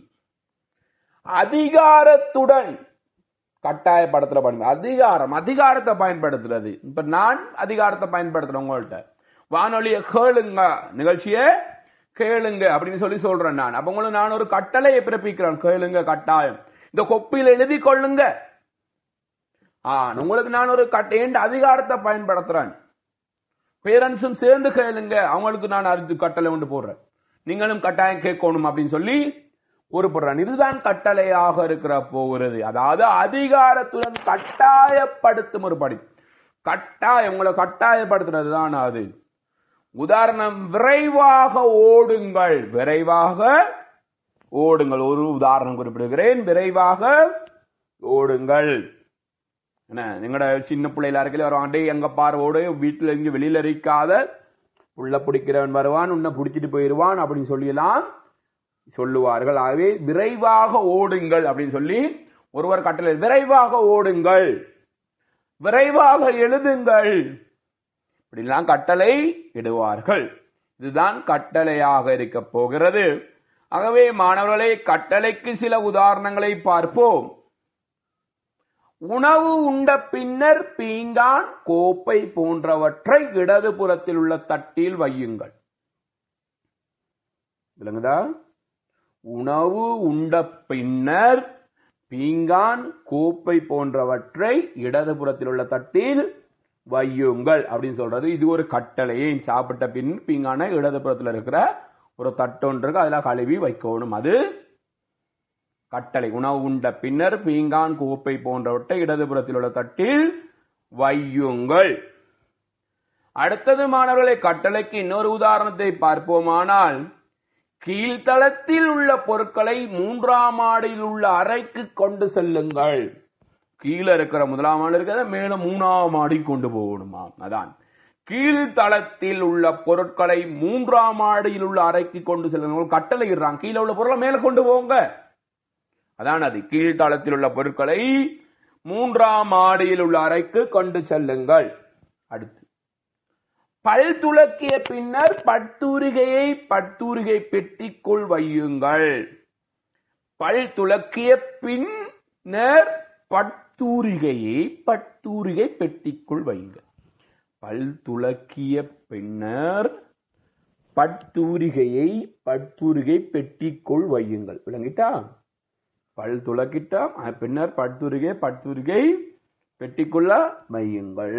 அதிகாரத்துடன் கட்டாயப்படுத்துற பயன்படு அதிகாரம் அதிகாரத்தை பயன்படுத்துறது இப்ப நான் அதிகாரத்தை பயன்படுத்துறேன் உங்கள்ட்ட வானொலியை கேளுங்க நிகழ்ச்சியை கேளுங்க அப்படின்னு சொல்லி சொல்றேன் நான் அப்ப உங்களுக்கு நான் ஒரு கட்டளையை பிறப்பிக்கிறேன் கேளுங்க கட்டாயம் இந்த கொப்பியில் எழுதி கொள்ளுங்க ஆ உங்களுக்கு நான் ஒரு கட்டேண்ட அதிகாரத்தை பயன்படுத்துறேன் பேரண்ட்ஸும் சேர்ந்து கேளுங்க அவங்களுக்கு நான் அறிந்து கட்டளை ஒன்று போடுறேன் நீங்களும் கட்டாயம் கேட்கணும் அப்படின்னு சொல்லி கூறப்படுறான் இதுதான் கட்டளையாக இருக்கிற போகிறது அதாவது அதிகாரத்துடன் கட்டாயப்படுத்தும் ஒரு படி கட்டாயம் உங்களை கட்டாயப்படுத்துறது தான் அது உதாரணம் விரைவாக ஓடுங்கள் விரைவாக ஓடுங்கள் ஒரு உதாரணம் குறிப்பிடுகிறேன் விரைவாக ஓடுங்கள் என்ன எங்கட சின்ன பிள்ளைல இருக்கல வருவான் டேய் எங்க பாரு ஓடு வீட்டுல இங்க வெளியில இருக்காத உள்ள பிடிக்கிறவன் வருவான் உன்னை பிடிச்சிட்டு போயிருவான் அப்படின்னு சொல்லியெல்லாம் சொல்லுவார்கள் ஆகவே விரைவாக ஓடுங்கள் அப்படின்னு சொல்லி ஒருவர் கட்டளை விரைவாக ஓடுங்கள் விரைவாக எழுதுங்கள் இப்படிலாம் கட்டளை இடுவார்கள் இதுதான் கட்டளையாக இருக்க போகிறது ஆகவே மாணவர்களே கட்டளைக்கு சில உதாரணங்களை பார்ப்போம் உணவு உண்ட பின்னர் பீங்கான் கோப்பை போன்றவற்றை இடதுபுறத்தில் உள்ள தட்டில் வையுங்கள் விளங்குதா உணவு உண்ட பின்னர் பீங்கான் கோப்பை போன்றவற்றை இடதுபுறத்தில் உள்ள தட்டில் வையுங்கள் அப்படின்னு சொல்றது இது ஒரு கட்டளையை சாப்பிட்ட பின் பீங்கான இடதுபுறத்தில் இருக்கிற ஒரு தட்டொன்று இருக்கு அதுல கழுவி வைக்கணும் அது கட்டளை உணவு உண்ட பின்னர் பீங்கான் கோப்பை போன்றவற்றை இடதுபுறத்தில் உள்ள தட்டில் வையுங்கள் அடுத்தது மாணவர்களை கட்டளைக்கு இன்னொரு உதாரணத்தை பார்ப்போமானால் கீழ்த்தளத்தில் உள்ள பொருட்களை மூன்றாம் மாடியில் உள்ள அறைக்கு கொண்டு செல்லுங்கள் கீழே இருக்கிற முதலாம் மாடி இருக்கிறத மேல மூணாம் மாடி கொண்டு போகணுமா அதான் கீழ்த்தளத்தில் உள்ள பொருட்களை மூன்றாம் மாடியில் உள்ள அறைக்கு கொண்டு செல்லுங்கள் கட்டளை இடுறாங்க கீழே உள்ள பொருளை மேல கொண்டு போங்க அதான் அது கீழ்த்தளத்தில் உள்ள பொருட்களை மூன்றாம் மாடியில் உள்ள அறைக்கு கொண்டு செல்லுங்கள் அடுத்து பல் துளக்கிய பின்னர் பட்டூரிகையை பட்டூரிகை பெட்டிக்குள் வையுங்கள் பல் துளக்கிய பின்னர் பட்டூரிகையை பட்டூரிகை பெட்டிக்குள் வையுங்கள் பல் துளக்கிய பின்னர் பட்டூரிகையை பட்டூரிகை பெட்டிக்குள் வையுங்கள் விளங்கிட்டா பல் துளக்கிட்டா பின்னர் பட்டுரிகை பட்டுரிகை பெட்டிக்குள்ள வையுங்கள்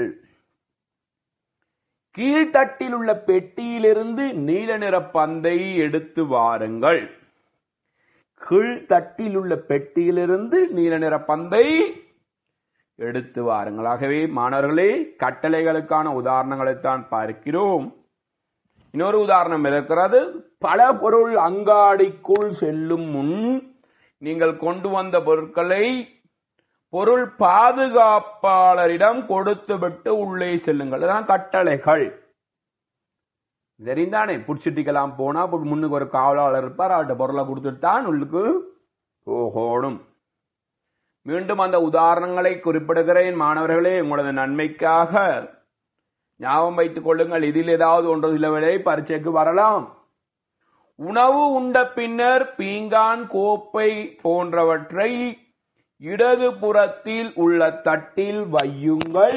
கீழ்த்தட்டில் உள்ள பெட்டியிலிருந்து நீல நிற பந்தை எடுத்து வாருங்கள் கீழ்த்தட்டில் உள்ள பெட்டியிலிருந்து நீல நிற பந்தை எடுத்து வாருங்கள் ஆகவே மாணவர்களே கட்டளைகளுக்கான உதாரணங்களைத்தான் பார்க்கிறோம் இன்னொரு உதாரணம் இருக்கிறது பல பொருள் அங்காடிக்குள் செல்லும் முன் நீங்கள் கொண்டு வந்த பொருட்களை பொருள் பாதுகாப்பாளரிடம் கொடுத்துவிட்டு உள்ளே செல்லுங்கள் அதான் கட்டளைகள் தெரிந்தானே புடிச்சிட்டிக்கலாம் போனா முன்னுக்கு ஒரு காவலாளர் இருப்பார் அவர்கிட்ட பொருளை கொடுத்துட்டான் உள்ளுக்கு போகணும் மீண்டும் அந்த உதாரணங்களை குறிப்பிடுகிறேன் மாணவர்களே உங்களது நன்மைக்காக ஞாபகம் வைத்துக் கொள்ளுங்கள் இதில் ஏதாவது ஒன்று சில வேளை பரீட்சைக்கு வரலாம் உணவு உண்ட பின்னர் பீங்கான் கோப்பை போன்றவற்றை இடது புறத்தில் உள்ள தட்டில் வையுங்கள்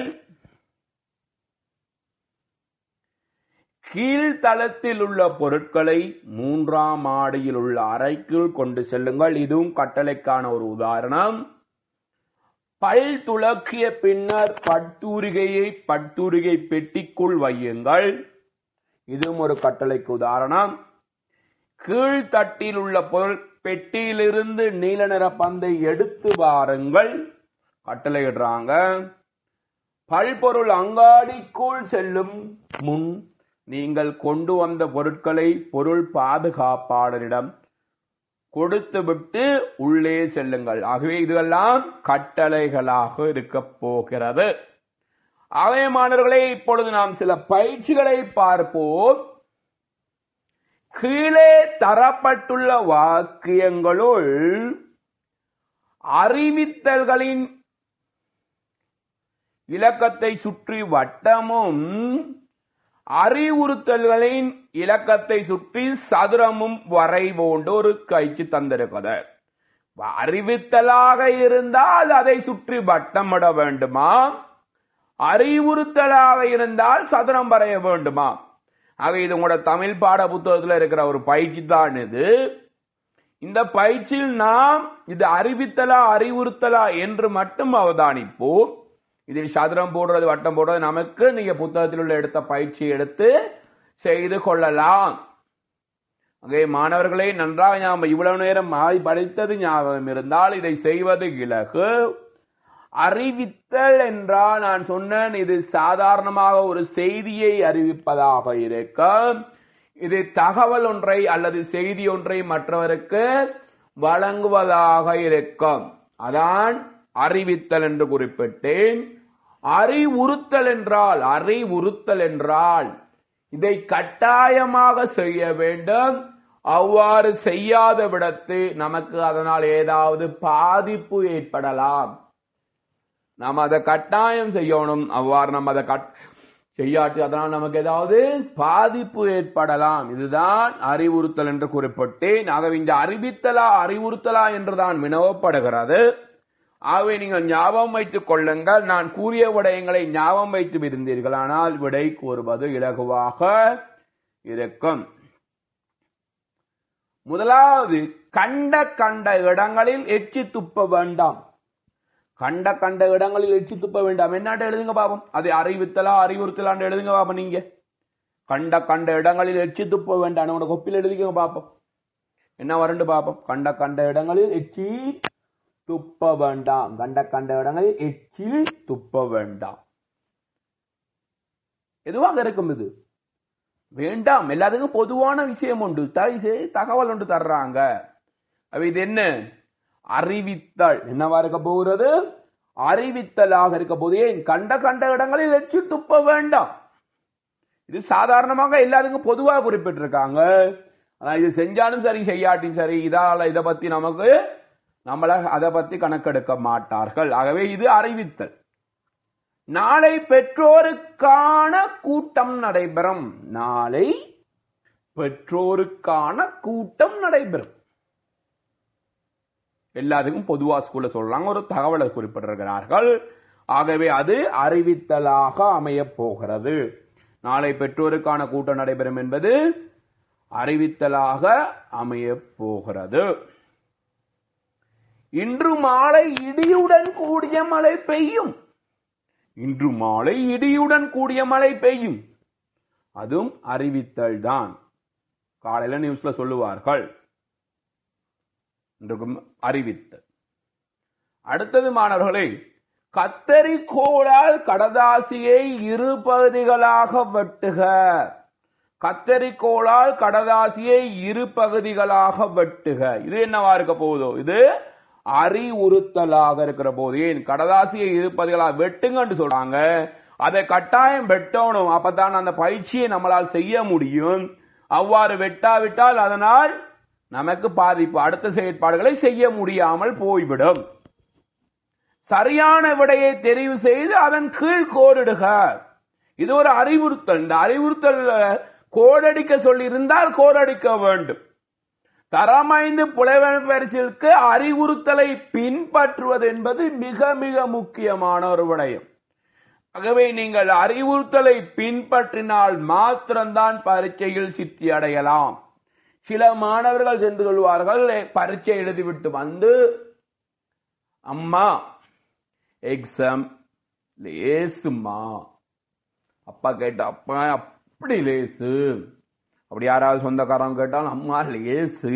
கீழ்த்தளத்தில் உள்ள பொருட்களை மூன்றாம் மாடியில் உள்ள அறைக்குள் கொண்டு செல்லுங்கள் இதுவும் கட்டளைக்கான ஒரு உதாரணம் பல் துளக்கிய பின்னர் பட்டூரிகையை பட்டூரிகை பெட்டிக்குள் வையுங்கள் இதுவும் ஒரு கட்டளைக்கு உதாரணம் கீழ்த்தட்டில் உள்ள பொருள் பெட்டியிலிருந்து நீல நிற பந்தை எடுத்து வாருங்கள் கட்டளையிடுறாங்க பல்பொருள் அங்காடிக்குள் செல்லும் முன் நீங்கள் கொண்டு வந்த பொருட்களை பொருள் பாதுகாப்பாளரிடம் கொடுத்துவிட்டு உள்ளே செல்லுங்கள் ஆகவே இதெல்லாம் கட்டளைகளாக இருக்க போகிறது ஆகவே மாணவர்களே இப்பொழுது நாம் சில பயிற்சிகளை பார்ப்போம் கீழே தரப்பட்டுள்ள வாக்கியங்களுள் அறிவித்தல்களின் இலக்கத்தை சுற்றி வட்டமும் அறிவுறுத்தல்களின் இலக்கத்தை சுற்றி சதுரமும் வரைவோண்டு ஒரு கைக்கு தந்திருக்கிறது அறிவித்தலாக இருந்தால் அதை சுற்றி வட்டமிட வேண்டுமா அறிவுறுத்தலாக இருந்தால் சதுரம் வரைய வேண்டுமா ஆக இது உங்களோட தமிழ் பாட புத்தகத்துல இருக்கிற ஒரு பயிற்சி தான் இது இந்த பயிற்சியில் நாம் இது அறிவித்தலா அறிவுறுத்தலா என்று மட்டும் அவதானிப்போம் இதில் சதுரம் போடுறது வட்டம் போடுறது நமக்கு நீங்க புத்தகத்தில் உள்ள எடுத்த பயிற்சி எடுத்து செய்து கொள்ளலாம் அங்கே மாணவர்களே நன்றாக ஞாபகம் இவ்வளவு நேரம் மாறி படித்தது ஞாபகம் இருந்தால் இதை செய்வது இலகு அறிவித்தல் என்றால் நான் சொன்னேன் இது சாதாரணமாக ஒரு செய்தியை அறிவிப்பதாக இருக்கும் இது தகவல் ஒன்றை அல்லது செய்தி ஒன்றை மற்றவருக்கு வழங்குவதாக இருக்கும் அதான் அறிவித்தல் என்று குறிப்பிட்டேன் அறிவுறுத்தல் என்றால் அறிவுறுத்தல் என்றால் இதை கட்டாயமாக செய்ய வேண்டும் அவ்வாறு செய்யாத விடத்து நமக்கு அதனால் ஏதாவது பாதிப்பு ஏற்படலாம் நாம் அதை கட்டாயம் செய்யணும் அவ்வாறு நம்ம அதை கட் செய்யாட்டி அதனால் நமக்கு ஏதாவது பாதிப்பு ஏற்படலாம் இதுதான் அறிவுறுத்தல் என்று குறிப்பிட்டேன் ஆகவே இந்த அறிவித்தலா அறிவுறுத்தலா என்றுதான் வினவப்படுகிறது ஆகவே நீங்கள் ஞாபகம் வைத்துக் கொள்ளுங்கள் நான் கூறிய விடயங்களை ஞாபகம் வைத்து இருந்தீர்கள் ஆனால் விடை கூறுவது இலகுவாக இருக்கும் முதலாவது கண்ட கண்ட இடங்களில் எச்சி துப்ப வேண்டாம் கண்ட கண்ட இடங்களில் எச்சி துப்ப வேண்டாம் என்னாட்டு எழுதுங்க பாப்போம் அது அறிவித்தலா அறிவுறுத்தலான்னு எழுதுங்க பாப்போம் நீங்க கண்ட கண்ட இடங்களில் எச்சி துப்ப வேண்டாம் உங்களோட கொப்பில் எழுதிக்கங்க பாப்போம் என்ன வரண்டு பாப்போம் கண்ட கண்ட இடங்களில் எச்சி துப்ப வேண்டாம் கண்ட கண்ட இடங்களில் எச்சில் துப்ப வேண்டாம் எதுவாக இருக்கும் இது வேண்டாம் எல்லாத்துக்கும் பொதுவான விஷயம் உண்டு த- இது தகவல் ஒன்று தர்றாங்க அப்ப இது என்ன அறிவித்தல் என்னவா இருக்க போகிறது அறிவித்தலாக இருக்க போது ஏன் கண்ட கண்ட இடங்களில் எச்சி துப்ப வேண்டாம் இது சாதாரணமாக எல்லாத்துக்கும் பொதுவாக குறிப்பிட்டிருக்காங்க ஆனா இது செஞ்சாலும் சரி செய்யாட்டியும் சரி இதால இதை பத்தி நமக்கு நம்மள அதை பத்தி கணக்கெடுக்க மாட்டார்கள் ஆகவே இது அறிவித்தல் நாளை பெற்றோருக்கான கூட்டம் நடைபெறும் நாளை பெற்றோருக்கான கூட்டம் நடைபெறும் எல்லாத்துக்கும் பொதுவா ஸ்கூல்ல சொல்றாங்க ஒரு தகவலை குறிப்பிட்டிருக்கிறார்கள் ஆகவே அது அறிவித்தலாக அமையப் போகிறது நாளை பெற்றோருக்கான கூட்டம் நடைபெறும் என்பது அறிவித்தலாக அமையப் போகிறது இன்று மாலை இடியுடன் கூடிய மழை பெய்யும் இன்று மாலை இடியுடன் கூடிய மழை பெய்யும் அதுவும் அறிவித்தல் தான் காலையில நியூஸ்ல சொல்லுவார்கள் இன்றைக்கும் அறிவித்தல் அடுத்தது மாணவர்களே கத்தரிக்கோளால் கடதாசியை இரு பகுதிகளாக வெட்டுக கத்தரிக்கோளால் கடதாசியை இரு பகுதிகளாக வெட்டுக இது என்னவா இருக்க போகுதோ இது அறிவுறுத்தலாக இருக்கிற போது ஏன் கடதாசியை இரு பகுதிகளாக வெட்டுங்கன்னு சொல்றாங்க அதை கட்டாயம் வெட்டணும் அப்பதான் அந்த பயிற்சியை நம்மளால் செய்ய முடியும் அவ்வாறு வெட்டாவிட்டால் அதனால் நமக்கு பாதிப்பு அடுத்த செயற்பாடுகளை செய்ய முடியாமல் போய்விடும் சரியான விடையை தெரிவு செய்து அதன் கீழ் கோடிடுக இது ஒரு அறிவுறுத்தல் இந்த அறிவுறுத்தல் கோடடிக்க சொல்லி இருந்தால் கோடடிக்க வேண்டும் தரமைந்து புலவன் பரிசிற்கு அறிவுறுத்தலை பின்பற்றுவது என்பது மிக மிக முக்கியமான ஒரு விடயம் ஆகவே நீங்கள் அறிவுறுத்தலை பின்பற்றினால் மாத்திரம்தான் பரீட்சையில் சித்தி அடையலாம் சில மாணவர்கள் சென்று சொல்வார்கள் பரீட்சை எழுதிவிட்டு வந்து அம்மா எக்ஸாம் லேசுமா அப்பா கேட்ட அப்பா அப்படி லேசு அப்படி யாராவது சொந்தக்காரங்க கேட்டாலும் அம்மா லேசு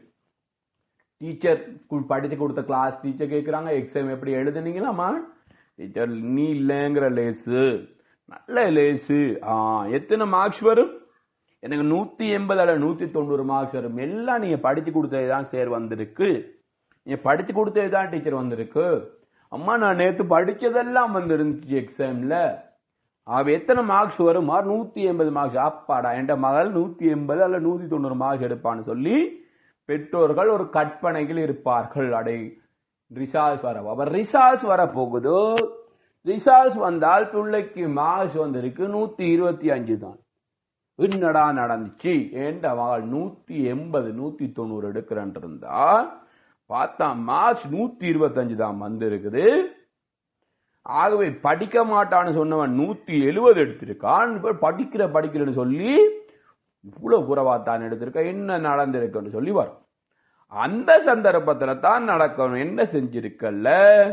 டீச்சர் ஸ்கூல் படிச்சு கொடுத்த கிளாஸ் டீச்சர் கேட்குறாங்க எக்ஸாம் எப்படி எழுதுனீங்களாம்மா டீச்சர் நீ இல்லைங்கிற லேசு நல்ல லேசு ஆ எத்தனை மார்க்ஸ் வரும் எனக்கு நூத்தி எண்பது அல்ல நூத்தி தொண்ணூறு மார்க்ஸ் வரும் எல்லாம் நீங்க படிச்சு கொடுத்தது தான் சேர் வந்திருக்கு நீங்க படிச்சு கொடுத்தது தான் டீச்சர் வந்திருக்கு அம்மா நான் நேத்து படிச்சதெல்லாம் வந்துருந்துச்சு எக்ஸாம்ல அவ எத்தனை மார்க்ஸ் வரும் நூத்தி எண்பது மார்க்ஸ் அப்பாடா என் மகள் நூத்தி எண்பது அல்ல நூத்தி தொண்ணூறு மார்க்ஸ் எடுப்பான்னு சொல்லி பெற்றோர்கள் ஒரு கற்பனையில் இருப்பார்கள் அடை ரிசால்ஸ் வர அவர் ரிசால்ஸ் வர போகுது ரிசால்ஸ் வந்தால் பிள்ளைக்கு மார்க்ஸ் வந்திருக்கு நூத்தி இருபத்தி அஞ்சு தான் என்னடா நடந்துச்சு ஏண்ட மகள் நூத்தி எண்பது நூத்தி தொண்ணூறு எடுக்கிறேன் இருந்தா பார்த்தா மார்ச் நூத்தி இருபத்தஞ்சு தான் வந்திருக்குது ஆகவே படிக்க மாட்டான்னு சொன்னவன் நூத்தி எழுபது எடுத்திருக்கான் இப்ப படிக்கிற படிக்கிறேன்னு சொல்லி இவ்வளவு குறைவாத்தான் எடுத்திருக்க என்ன நடந்திருக்குன்னு சொல்லி வரும் அந்த சந்தர்ப்பத்துல தான் நடக்கணும் என்ன செஞ்சிருக்கல்ல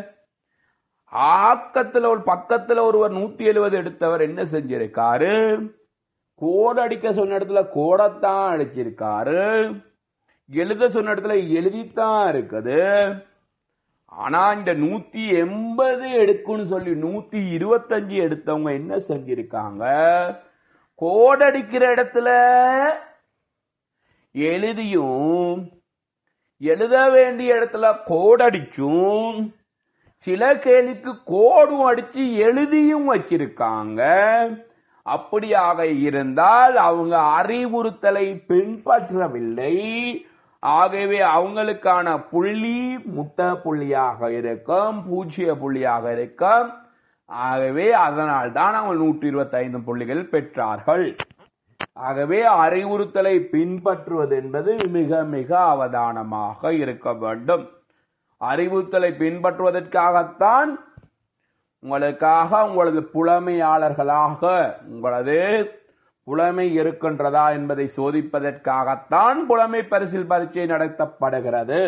ஆக்கத்துல ஒரு பக்கத்துல ஒருவர் நூத்தி எழுபது எடுத்தவர் என்ன செஞ்சிருக்காரு கோடு அடிக்க சொன்ன இடத்துல கோடத்தான் அடிச்சிருக்காரு எழுத சொன்ன இடத்துல எழுதித்தான் இருக்குது ஆனா இந்த நூத்தி எண்பது எடுக்குன்னு சொல்லி நூத்தி இருபத்தஞ்சு எடுத்தவங்க என்ன செஞ்சிருக்காங்க கோடடிக்கிற இடத்துல எழுதியும் எழுத வேண்டிய இடத்துல கோடடிச்சும் சில கேள்விக்கு கோடும் அடிச்சு எழுதியும் வச்சிருக்காங்க அப்படியாக இருந்தால் அவங்க அறிவுறுத்தலை பின்பற்றவில்லை ஆகவே அவங்களுக்கான புள்ளி முட்டை புள்ளியாக இருக்கும் பூஜ்ஜிய புள்ளியாக இருக்கும் ஆகவே அதனால் தான் அவங்க நூற்றி இருபத்தி ஐந்து புள்ளிகள் பெற்றார்கள் ஆகவே அறிவுறுத்தலை பின்பற்றுவது என்பது மிக மிக அவதானமாக இருக்க வேண்டும் அறிவுறுத்தலை பின்பற்றுவதற்காகத்தான் உங்களுக்காக உங்களது புலமையாளர்களாக உங்களது புலமை இருக்கின்றதா என்பதை சோதிப்பதற்காகத்தான் புலமை பரிசில் பரீட்சை நடத்தப்படுகிறது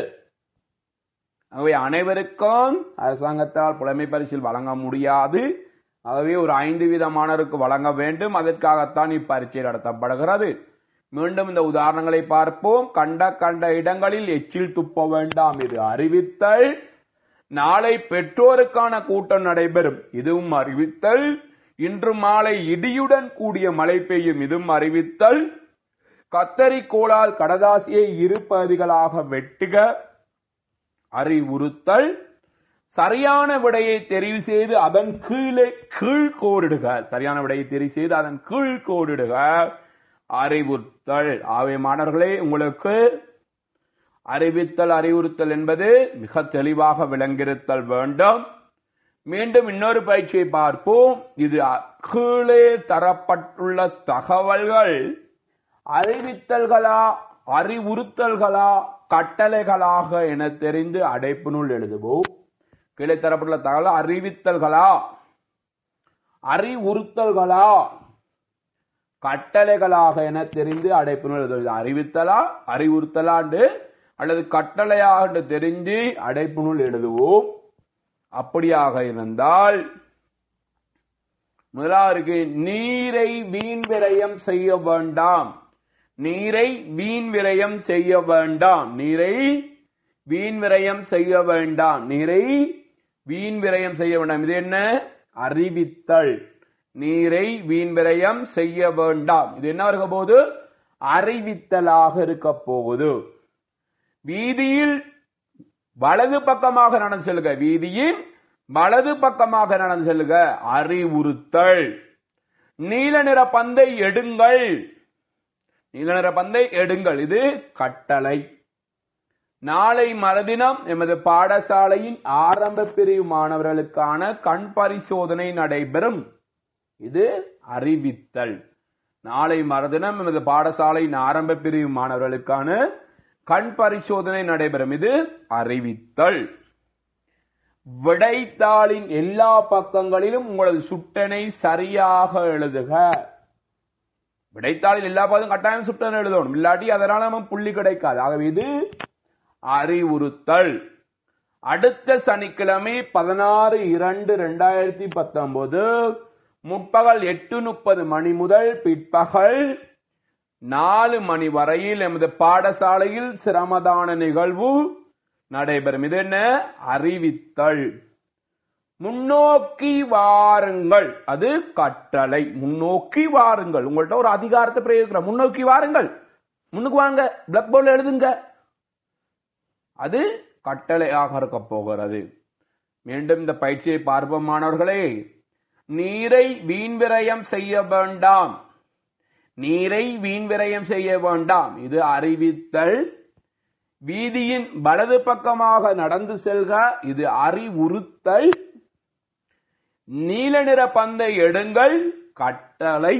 ஆகவே அனைவருக்கும் அரசாங்கத்தால் புலமை பரிசில் வழங்க முடியாது ஆகவே ஒரு ஐந்து விதமானருக்கு வழங்க வேண்டும் அதற்காகத்தான் இப்பரீட்சை நடத்தப்படுகிறது மீண்டும் இந்த உதாரணங்களை பார்ப்போம் கண்ட கண்ட இடங்களில் எச்சில் துப்ப வேண்டாம் இது அறிவித்தல் நாளை பெற்றோருக்கான கூட்டம் நடைபெறும் இதுவும் அறிவித்தல் இன்று மாலை இடியுடன் கூடிய மழை பெய்யும் இதுவும் அறிவித்தல் கத்தரிக்கோளால் கடதாசியை இரு பகுதிகளாக வெட்டுக அறிவுறுத்தல் சரியான விடையை தெரிவு செய்து அதன் கீழே கீழ் கோடிடுக சரியான விடையை தெரிவு செய்து அதன் கீழ் கோடிடுக அறிவுறுத்தல் ஆவே மாணவர்களே உங்களுக்கு அறிவித்தல் அறிவுறுத்தல் என்பது மிக தெளிவாக விளங்கிருத்தல் வேண்டும் மீண்டும் இன்னொரு பயிற்சியை பார்ப்போம் இது கீழே தரப்பட்டுள்ள தகவல்கள் அறிவித்தல்களா அறிவுறுத்தல்களா கட்டளைகளாக என தெரிந்து அடைப்பினுள் எழுதுவோம் கீழே தரப்பட்டுள்ள தகவல் அறிவித்தல்களா அறிவுறுத்தல்களா கட்டளைகளாக என தெரிந்து அடைப்பினுள் எழுதுவது அறிவித்தலா அறிவுறுத்தலாண்டு அல்லது கட்டளையா என்று தெரிஞ்சு அடைப்பினுள் எழுதுவோம் அப்படியாக இருந்தால் முதலாவதுக்கு நீரை வீண் விரயம் செய்ய வேண்டாம் நீரை வீண் விரயம் செய்ய வேண்டாம் நீரை வீண் விரயம் செய்ய வேண்டாம் நீரை வீண் விரயம் செய்ய வேண்டாம் இது என்ன அறிவித்தல் நீரை வீண் விரயம் செய்ய வேண்டாம் இது என்ன இருக்க போகுது அறிவித்தலாக இருக்க போகுது வீதியில் வலது பக்கமாக நடந்து செல்லுக வீதியின் வலது பக்கமாக நடந்து செல்லுக அறிவுறுத்தல் நீல நிற பந்தை எடுங்கள் நீல நிற பந்தை எடுங்கள் இது கட்டளை நாளை மறுதினம் எமது பாடசாலையின் ஆரம்ப பிரிவு மாணவர்களுக்கான கண் பரிசோதனை நடைபெறும் இது அறிவித்தல் நாளை மறுதினம் எமது பாடசாலையின் ஆரம்ப பிரிவு மாணவர்களுக்கான கண் பரிசோதனை நடைபெறும் இது அறிவித்தல் விடைத்தாளின் எல்லா பக்கங்களிலும் உங்களது சுட்டனை சரியாக எழுதுக விடைத்தாளில் எல்லா பக்கம் கட்டாயம் சுட்டனை எழுதணும் இல்லாட்டி அதனால நம்ம புள்ளி கிடைக்காது ஆகவே இது அறிவுறுத்தல் அடுத்த சனிக்கிழமை பதினாறு இரண்டு ரெண்டாயிரத்தி பத்தொன்பது முற்பகல் எட்டு முப்பது மணி முதல் பிற்பகல் நாலு மணி வரையில் எமது பாடசாலையில் சிரமதான நிகழ்வு நடைபெறும் இது என்ன அறிவித்தல் முன்னோக்கி வாருங்கள் அது கட்டளை முன்னோக்கி வாருங்கள் உங்கள்ட்ட ஒரு அதிகாரத்தை பிரயோகிக்கிற முன்னோக்கி வாருங்கள் முன்னுக்கு வாங்க பிளாக் போர்டில் எழுதுங்க அது கட்டளையாக இருக்க போகிறது மீண்டும் இந்த பயிற்சியை பார்ப்போம் மாணவர்களே நீரை வீண் விரயம் செய்ய வேண்டாம் நீரை வீண் விரயம் செய்ய வேண்டாம் இது அறிவித்தல் வீதியின் வலது பக்கமாக நடந்து செல்க இது அறிவுறுத்தல் நீல நிற பந்தை எடுங்கள் கட்டளை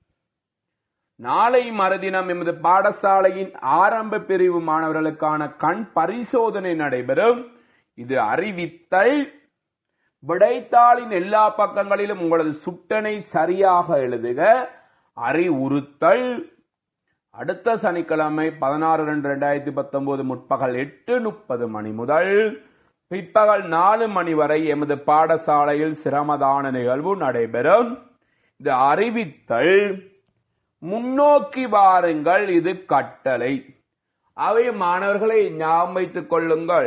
நாளை மறுதினம் எமது பாடசாலையின் ஆரம்ப பிரிவு மாணவர்களுக்கான கண் பரிசோதனை நடைபெறும் இது அறிவித்தல் விடைத்தாளின் எல்லா பக்கங்களிலும் உங்களது சுட்டனை சரியாக எழுதுக அறிவுறுத்தல் அடுத்த சனிக்கிழமை பதினாறு ரெண்டு ரெண்டாயிரத்தி பத்தொன்பது முற்பகல் எட்டு முப்பது மணி முதல் பிற்பகல் நாலு மணி வரை எமது பாடசாலையில் சிரமதான நிகழ்வு நடைபெறும் இது அறிவித்தல் முன்னோக்கி வாருங்கள் இது கட்டளை அவை மாணவர்களை ஞாபகம் வைத்துக் கொள்ளுங்கள்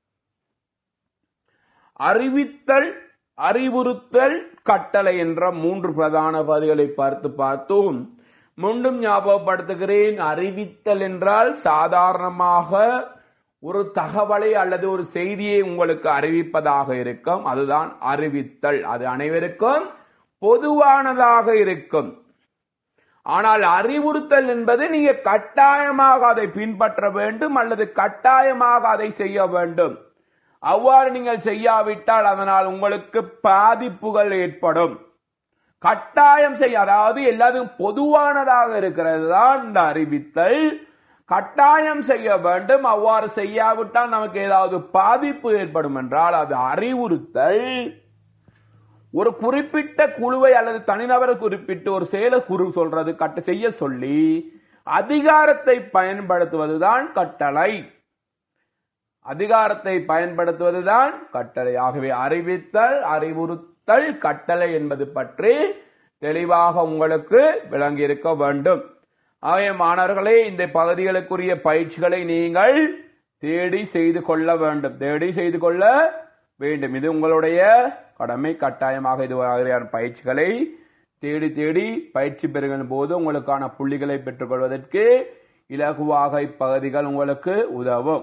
அறிவித்தல் அறிவுறுத்தல் கட்டளை என்ற மூன்று பிரதான பகுதிகளை பார்த்து பார்த்தோம் மீண்டும் ஞாபகப்படுத்துகிறேன் அறிவித்தல் என்றால் சாதாரணமாக ஒரு தகவலை அல்லது ஒரு செய்தியை உங்களுக்கு அறிவிப்பதாக இருக்கும் அதுதான் அறிவித்தல் அது அனைவருக்கும் பொதுவானதாக இருக்கும் ஆனால் அறிவுறுத்தல் என்பது நீங்க கட்டாயமாக அதை பின்பற்ற வேண்டும் அல்லது கட்டாயமாக அதை செய்ய வேண்டும் அவ்வாறு நீங்கள் செய்யாவிட்டால் அதனால் உங்களுக்கு பாதிப்புகள் ஏற்படும் கட்டாயம் செய்ய அதாவது எல்லாத்துக்கும் பொதுவானதாக இருக்கிறது தான் இந்த அறிவித்தல் கட்டாயம் செய்ய வேண்டும் அவ்வாறு செய்யாவிட்டால் நமக்கு ஏதாவது பாதிப்பு ஏற்படும் என்றால் அது அறிவுறுத்தல் ஒரு குறிப்பிட்ட குழுவை அல்லது தனிநபரை குறிப்பிட்டு ஒரு செயலை குரு சொல்றது கட்ட செய்ய சொல்லி அதிகாரத்தை பயன்படுத்துவதுதான் கட்டளை அதிகாரத்தை பயன்படுத்துவதுதான் கட்டளை ஆகவே அறிவித்தல் அறிவுறுத்தல் கட்டளை என்பது பற்றி தெளிவாக உங்களுக்கு விளங்கி இருக்க வேண்டும் ஆகவே மாணவர்களே இந்த பகுதிகளுக்குரிய பயிற்சிகளை நீங்கள் தேடி செய்து கொள்ள வேண்டும் தேடி செய்து கொள்ள வேண்டும் இது உங்களுடைய கடமை கட்டாயமாக இது வகையான பயிற்சிகளை தேடி தேடி பயிற்சி பெறுகிற போது உங்களுக்கான புள்ளிகளை பெற்றுக்கொள்வதற்கு இலகுவாக இப்பகுதிகள் உங்களுக்கு உதவும்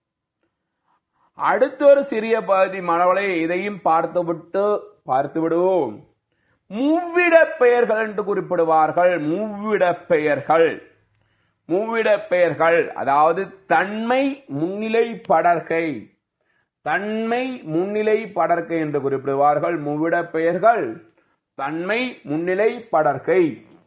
அடுத்த ஒரு சிறிய பகுதி மனவளை இதையும் பார்த்துவிட்டு பார்த்து விடுவோம் மூவிட பெயர்கள் என்று குறிப்பிடுவார்கள் மூவிட பெயர்கள் மூவிட பெயர்கள் அதாவது தன்மை முன்னிலை படர்கை தன்மை முன்னிலை படர்க்கை என்று குறிப்பிடுவார்கள் மூவிட பெயர்கள் தன்மை முன்னிலை படர்க்கை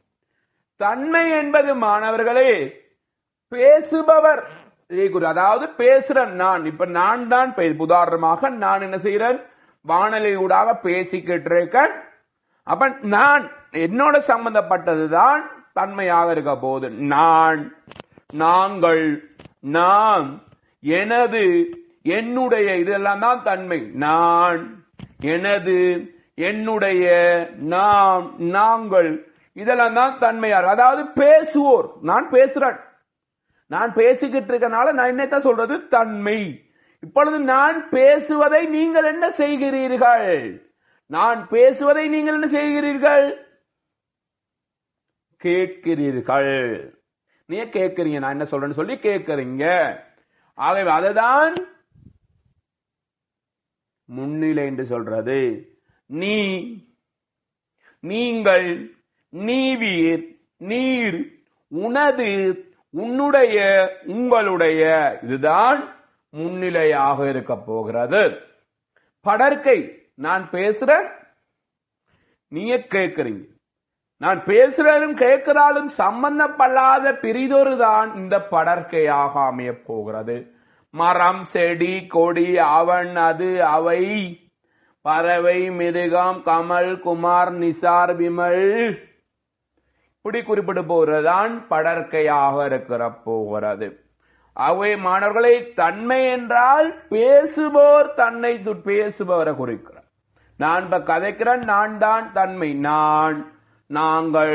தன்மை என்பது மாணவர்களே பேசுபவர் இதை குறி- அதாவது பேசுறேன் நான் இப்ப நான் தான் பே- உதாரணமாக நான் என்ன செய்யறேன் வானொலி ஊடாக பேசிக்கிட்டு இருக்கேன் அப்ப நான் என்னோட சம்பந்தப்பட்டதுதான் தன்மையாக இருக்க போகுது நான் நாங்கள் நாம் எனது என்னுடைய இதெல்லாம் தான் தன்மை நான் எனது என்னுடைய நாம் நாங்கள் இதெல்லாம் தான் தன்மையார் அதாவது பேசுவோர் நான் பேசுறேன் நான் பேசிக்கிட்டு இருக்கனால நான் என்னத்தான் சொல்றது தன்மை இப்பொழுது நான் பேசுவதை நீங்கள் என்ன செய்கிறீர்கள் நான் பேசுவதை நீங்கள் என்ன செய்கிறீர்கள் கேட்கிறீர்கள் நீங்க கேட்கிறீங்க நான் என்ன சொல்றேன்னு சொல்லி கேட்கிறீங்க ஆகவே அதுதான் முன்னிலை என்று சொல்றது நீ நீங்கள் நீவீர் நீர் உனது உன்னுடைய உங்களுடைய இதுதான் முன்னிலையாக இருக்க போகிறது படர்க்கை நான் பேசுறேன் நீங்க கேட்கறீங்க நான் பேசுறதும் கேட்கிறாலும் சம்பந்தப்படாத பிரிதொரு தான் இந்த படர்க்கையாக அமைய போகிறது மரம் செடி கொடி அவன் அது அவை பறவை மிருகம் கமல் குமார் நிசார் விமல் இப்படி குறிப்பிட்டு போகிறதான் படர்க்கையாக இருக்கிற போகிறது அவை மாணவர்களை தன்மை என்றால் பேசுபவர் தன்னை சு- பேசுபவரை குறிக்கிறார் நான் இப்ப கதைக்கிறேன் நான் தான் தன்மை நான் நாங்கள்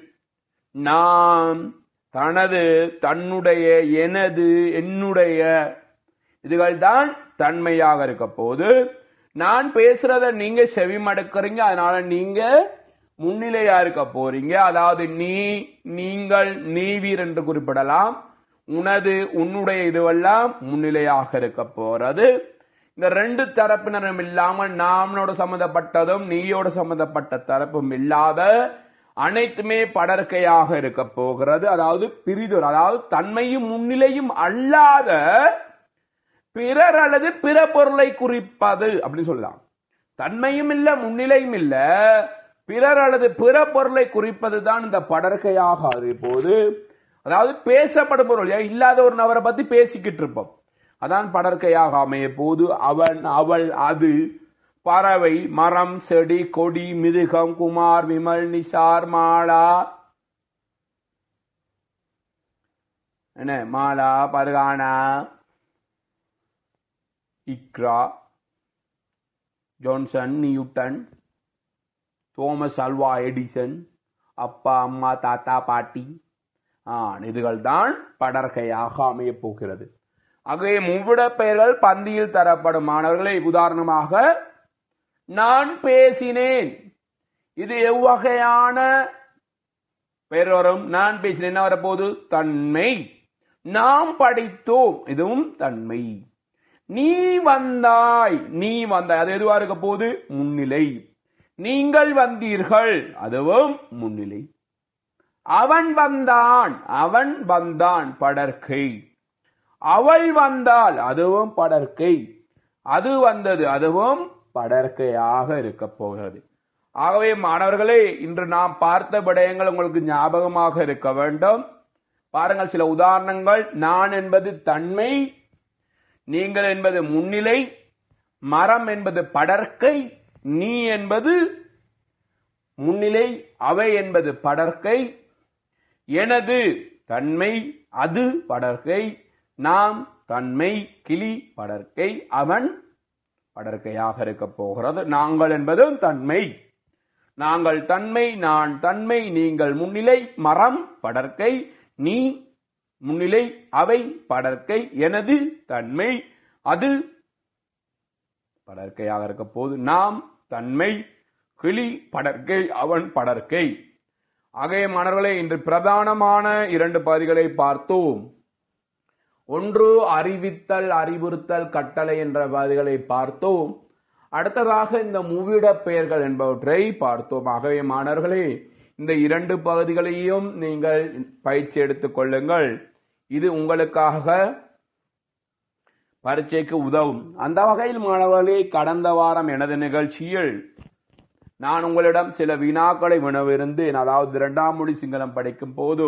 நாம் தனது தன்னுடைய எனது என்னுடைய இதுகள் தான் தன்மையாக இருக்க போது நான் பேசுறத நீங்க செவிமடுக்கிறீங்க அதனால நீங்க முன்னிலையா இருக்க போறீங்க அதாவது நீ நீங்கள் நீவீர் என்று குறிப்பிடலாம் உனது உன்னுடைய இதுவெல்லாம் முன்னிலையாக இருக்க போறது இந்த ரெண்டு தரப்பினரும் இல்லாமல் நாமனோட சம்பந்தப்பட்டதும் நீயோட சம்பந்தப்பட்ட தரப்பும் இல்லாத அனைத்துமே படர்க்கையாக இருக்க போகிறது அதாவது பிரிதொரு அதாவது தன்மையும் முன்னிலையும் அல்லாத பிறர் அல்லது பிற பொருளை குறிப்பது அப்படின்னு சொல்லலாம் தன்மையும் இல்ல முன்னிலையும் இல்ல பிறர் அல்லது பிற பொருளை குறிப்பது தான் இந்த படர்க்கையாக போது அதாவது பேசப்படும் பொருள் ஏன் இல்லாத ஒரு நபரை பத்தி பேசிக்கிட்டு இருப்போம் அதான் படர்க்கையாக அமைய போது அவன் அவள் அது பறவை மரம் செடி கொடி மிருகம் குமார் விமல் நிசார் மாலா என்ன Mala Farhana Iqra Johnson Newton Thomas Alva Edison அப்பா அம்மா தாத்தா பாட்டி ஆ இதுகள் தான் படர்கையாக அமையப் போகிறது ஆகவே மூவிட பெயர்கள் பந்தியில் தரப்படும் மாணவர்களை உதாரணமாக நான் பேசினேன் இது எவ்வகையான பெயர் வரும் நான் பேசினேன் என்ன வரப்போகுது தன்மை நாம் படித்தோம் இதுவும் தன்மை நீ வந்தாய் நீ வந்தாய் அது எதுவா இருக்க போது முன்னிலை நீங்கள் வந்தீர்கள் அதுவும் முன்னிலை அவன் வந்தான் அவன் வந்தான் படர்க்கை அவள் வந்தாள் அதுவும் படர்க்கை அது வந்தது அதுவும் படர்க்கையாக இருக்க போகிறது ஆகவே மாணவர்களே இன்று நாம் பார்த்த விடயங்கள் உங்களுக்கு ஞாபகமாக இருக்க வேண்டும் பாருங்கள் சில உதாரணங்கள் நான் என்பது தன்மை நீங்கள் என்பது முன்னிலை மரம் என்பது படர்க்கை நீ என்பது முன்னிலை அவை என்பது படர்க்கை எனது தன்மை அது படர்க்கை நாம் தன்மை கிளி படர்க்கை அவன் படர்க்கையாக இருக்க போகிறது நாங்கள் என்பதும் தன்மை நாங்கள் தன்மை நான் தன்மை நீங்கள் முன்னிலை மரம் படர்க்கை நீ முன்னிலை அவை படர்க்கை எனது தன்மை அது படர்க்கையாக இருக்க போது நாம் தன்மை கிளி படர்க்கை அவன் படர்க்கை ஆகைய மாணவர்களே இன்று பிரதானமான இரண்டு பகுதிகளை பார்த்தோம் ஒன்று அறிவித்தல் அறிவுறுத்தல் கட்டளை என்ற பகுதிகளை பார்த்தோம் அடுத்ததாக இந்த மூவிட பெயர்கள் என்பவற்றை பார்த்தோம் ஆகவே மாணவர்களே இந்த இரண்டு பகுதிகளையும் நீங்கள் பயிற்சி எடுத்துக் கொள்ளுங்கள் இது உங்களுக்காக பரீட்சைக்கு உதவும் அந்த வகையில் மாணவர்களே கடந்த வாரம் எனது நிகழ்ச்சியில் நான் உங்களிடம் சில வினாக்களை வினவிருந்தேன் அதாவது இரண்டாம் மொழி சிங்களம் படிக்கும் போது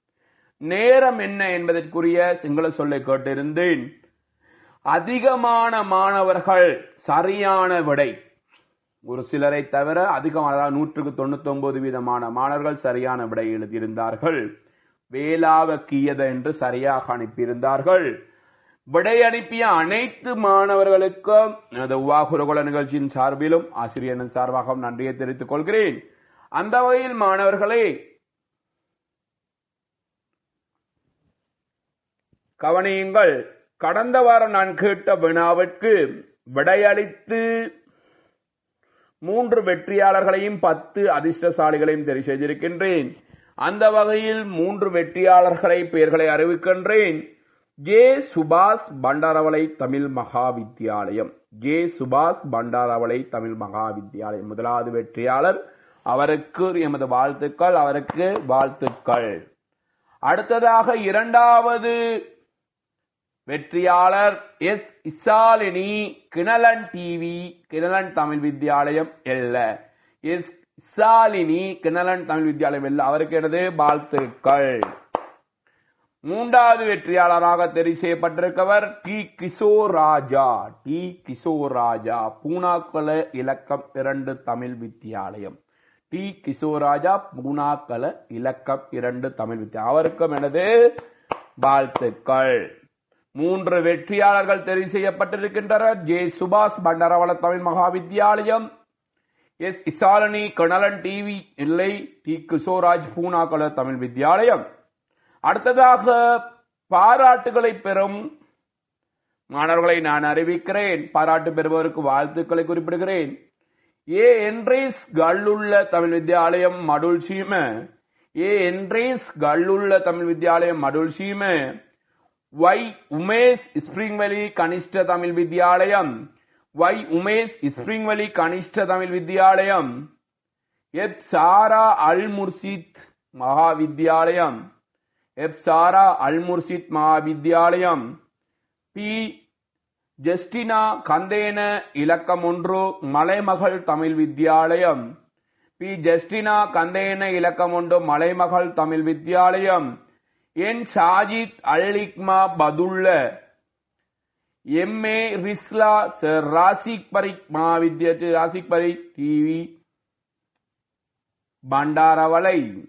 நேரம் என்ன என்பதற்குரிய சிங்கள சொல்லை கேட்டிருந்தேன் அதிகமான மாணவர்கள் சரியான விடை ஒரு சிலரை தவிர அதிகமான அதாவது நூற்றுக்கு தொண்ணூத்தி ஒன்பது வீதமான மாணவர்கள் சரியான விடை எழுதியிருந்தார்கள் வேளாவக்கியத என்று சரியாக அனுப்பியிருந்தார்கள் விடை அனுப்பிய அனைத்து மாணவர்களுக்கும் எனது உவா குருகுல நிகழ்ச்சியின் சார்பிலும் ஆசிரியரின் சார்பாகவும் நன்றியை தெரிவித்துக் கொள்கிறேன் அந்த வகையில் மாணவர்களே கவனியுங்கள் கடந்த வாரம் நான் கேட்ட வினாவிற்கு விடையளித்து மூன்று வெற்றியாளர்களையும் பத்து அதிர்ஷ்டசாலிகளையும் தெரிவு செய்திருக்கின்றேன் அந்த வகையில் மூன்று வெற்றியாளர்களை பெயர்களை அறிவிக்கின்றேன் ஜே சுபாஷ் பண்டாரவளை தமிழ் மகா வித்தியாலயம் ஜே சுபாஷ் பண்டாரவளை தமிழ் மகா வித்தியாலயம் முதலாவது வெற்றியாளர் அவருக்கு எமது வாழ்த்துக்கள் அவருக்கு வாழ்த்துக்கள் அடுத்ததாக இரண்டாவது வெற்றியாளர் எஸ் இசாலினி கிணலன் டிவி கிணலன் தமிழ் வித்தியாலயம் எல்ல எஸ் இசாலினி கிணலன் தமிழ் வித்தியாலயம் எல்ல அவருக்கு எனது வாழ்த்துக்கள் மூன்றாவது வெற்றியாளராக தெரிவு செய்யப்பட்டிருக்கவர் டி கிஷோர் ராஜா டி கிஷோர் ராஜா பூனாக்கல இலக்கம் இரண்டு தமிழ் வித்தியாலயம் டி கிஷோர் ராஜா பூனாக்கல இலக்கம் இரண்டு தமிழ் வித்தியாலயம் அவருக்கும் எனது வாழ்த்துக்கள் மூன்று வெற்றியாளர்கள் தெரிவு செய்யப்பட்டிருக்கின்றனர் ஜே சுபாஷ் பண்டரவள தமிழ் மகா வித்தியாலயம் எஸ் இசாலனி கணலன் டிவி இல்லை டி கிஷோராஜ் பூனாக்கல தமிழ் வித்தியாலயம் அடுத்ததாக பாராட்டுகளை பெறும் மாணவர்களை நான் அறிவிக்கிறேன் பாராட்டு பெறுபவருக்கு வாழ்த்துக்களை குறிப்பிடுகிறேன் ஏ என்ரேஸ் கல்லுள்ள தமிழ் வித்தியாலயம் மடுல் சீம ஏ என்ரேஸ் கல்லுள்ள தமிழ் வித்தியாலயம் மடுல் சீம வை உமேஷ் ஸ்பிரிங்வெலி கனிஷ்ட தமிழ் வித்தியாலயம் வை உமேஷ் ஸ்பிரிங்வெலி கனிஷ்ட தமிழ் வித்தியாலயம் F Sara Al Murshid Maha Vidyalayam F Sara Al Murshid Mahavidyalayam P Justina Kandena இலக்கம் ஒன்று மலைமகள் தமிழ் வித்யாலயம் பி ஜஸ்டினா கந்தேன இலக்கம் ஒன்று மலைமகள் தமிழ் வித்யாலயம் என் சாஜித் அல்லிக்மா பதுல்ல எம்ஏ ரிஸ்லா சர் ராசிக் பரிக் மகாவித்யா ராசிக் பரிக் டிவி பண்டாரவளை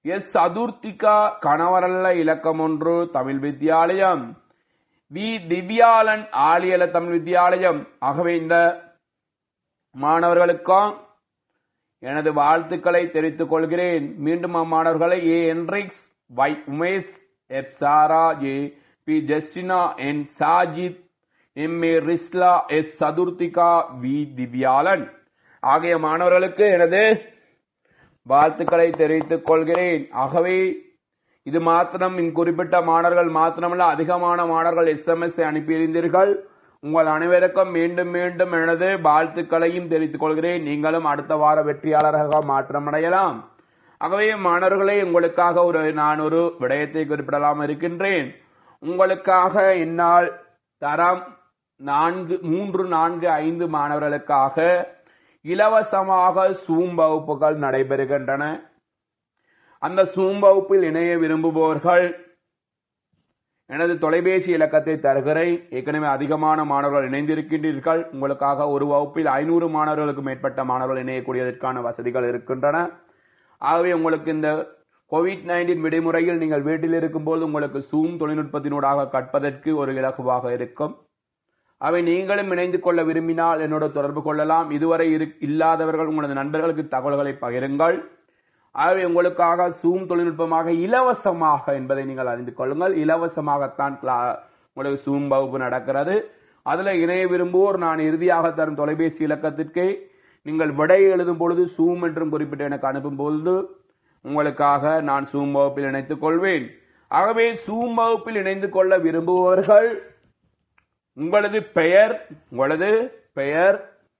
எஸ் சதுர்த்திகா கணவரல்ல இலக்கம் ஒன்று தமிழ் வித்யாலயம் வி திவ்யாலன் ஆலியல தமிழ் வித்யாலயம் ஆகவே இந்த மாணவர்களுக்கும் எனது வாழ்த்துக்களை தெரிவித்துக் கொள்கிறேன் மீண்டும் அம்மாணவர்களை ஏ Enriquez Y Umesh F Sara J P Justina N Sajith M A Rizla S Chathurthika V Divyalan ஆகிய மாணவர்களுக்கு எனது வாழ்த்துக்களை தெரிவித்துக் கொள்கிறேன் ஆகவே இது மாத்திரம் இன் குறிப்பிட்ட மாணவர்கள் மாத்திரமல்ல அதிகமான மாணவர்கள் எஸ்எம்எஸ் அனுப்பியிருந்தீர்கள் உங்கள் அனைவருக்கும் மீண்டும் மீண்டும் எனது வாழ்த்துக்களையும் தெரிவித்துக் கொள்கிறேன் நீங்களும் அடுத்த வார வெற்றியாளராக மாற்றமடையலாம் ஆகவே மாணவர்களே உங்களுக்காக ஒரு நான் ஒரு விடயத்தை குறிப்பிடலாம் இருக்கின்றேன் உங்களுக்காக என்னால் தரம் நான்கு மூன்று நான்கு ஐந்து மாணவர்களுக்காக இலவசமாக சூம் வகுப்புகள் நடைபெறுகின்றன அந்த சூம் வகுப்பில் இணைய விரும்புபவர்கள் எனது தொலைபேசி இலக்கத்தை தருகிறேன் ஏற்கனவே அதிகமான மாணவர்கள் இணைந்திருக்கின்றீர்கள் உங்களுக்காக ஒரு வகுப்பில் ஐநூறு மாணவர்களுக்கு மேற்பட்ட மாணவர்கள் இணையக்கூடியதற்கான வசதிகள் இருக்கின்றன ஆகவே உங்களுக்கு இந்த கோவிட் நைன்டீன் விடுமுறையில் நீங்கள் வீட்டில் இருக்கும்போது உங்களுக்கு சூம் தொழில்நுட்பத்தினூடாக கற்பதற்கு ஒரு இலகுவாக இருக்கும் அவை நீங்களும் இணைந்து கொள்ள விரும்பினால் என்னோட தொடர்பு கொள்ளலாம் இதுவரை இரு- இல்லாதவர்கள் உங்களது நண்பர்களுக்கு தகவல்களை பகிருங்கள் ஆகவே உங்களுக்காக சூம் தொழில்நுட்பமாக இலவசமாக என்பதை நீங்கள் அறிந்து கொள்ளுங்கள் இலவசமாகத்தான் கிளா- உங்களுக்கு சூம் வகுப்பு நடக்கிறது அதுல இணைய விரும்புவோர் நான் இறுதியாக தரும் தொலைபேசி இலக்கத்திற்கே நீங்கள் விடை எழுதும் பொழுது சூம் என்றும் குறிப்பிட்டு எனக்கு அனுப்பும் பொழுது உங்களுக்காக நான் சூம் வகுப்பில் இணைத்துக் கொள்வேன் ஆகவே சூம் வகுப்பில் இணைந்து கொள்ள விரும்புபவர்கள் உங்களது பெயர் உங்களது பெயர்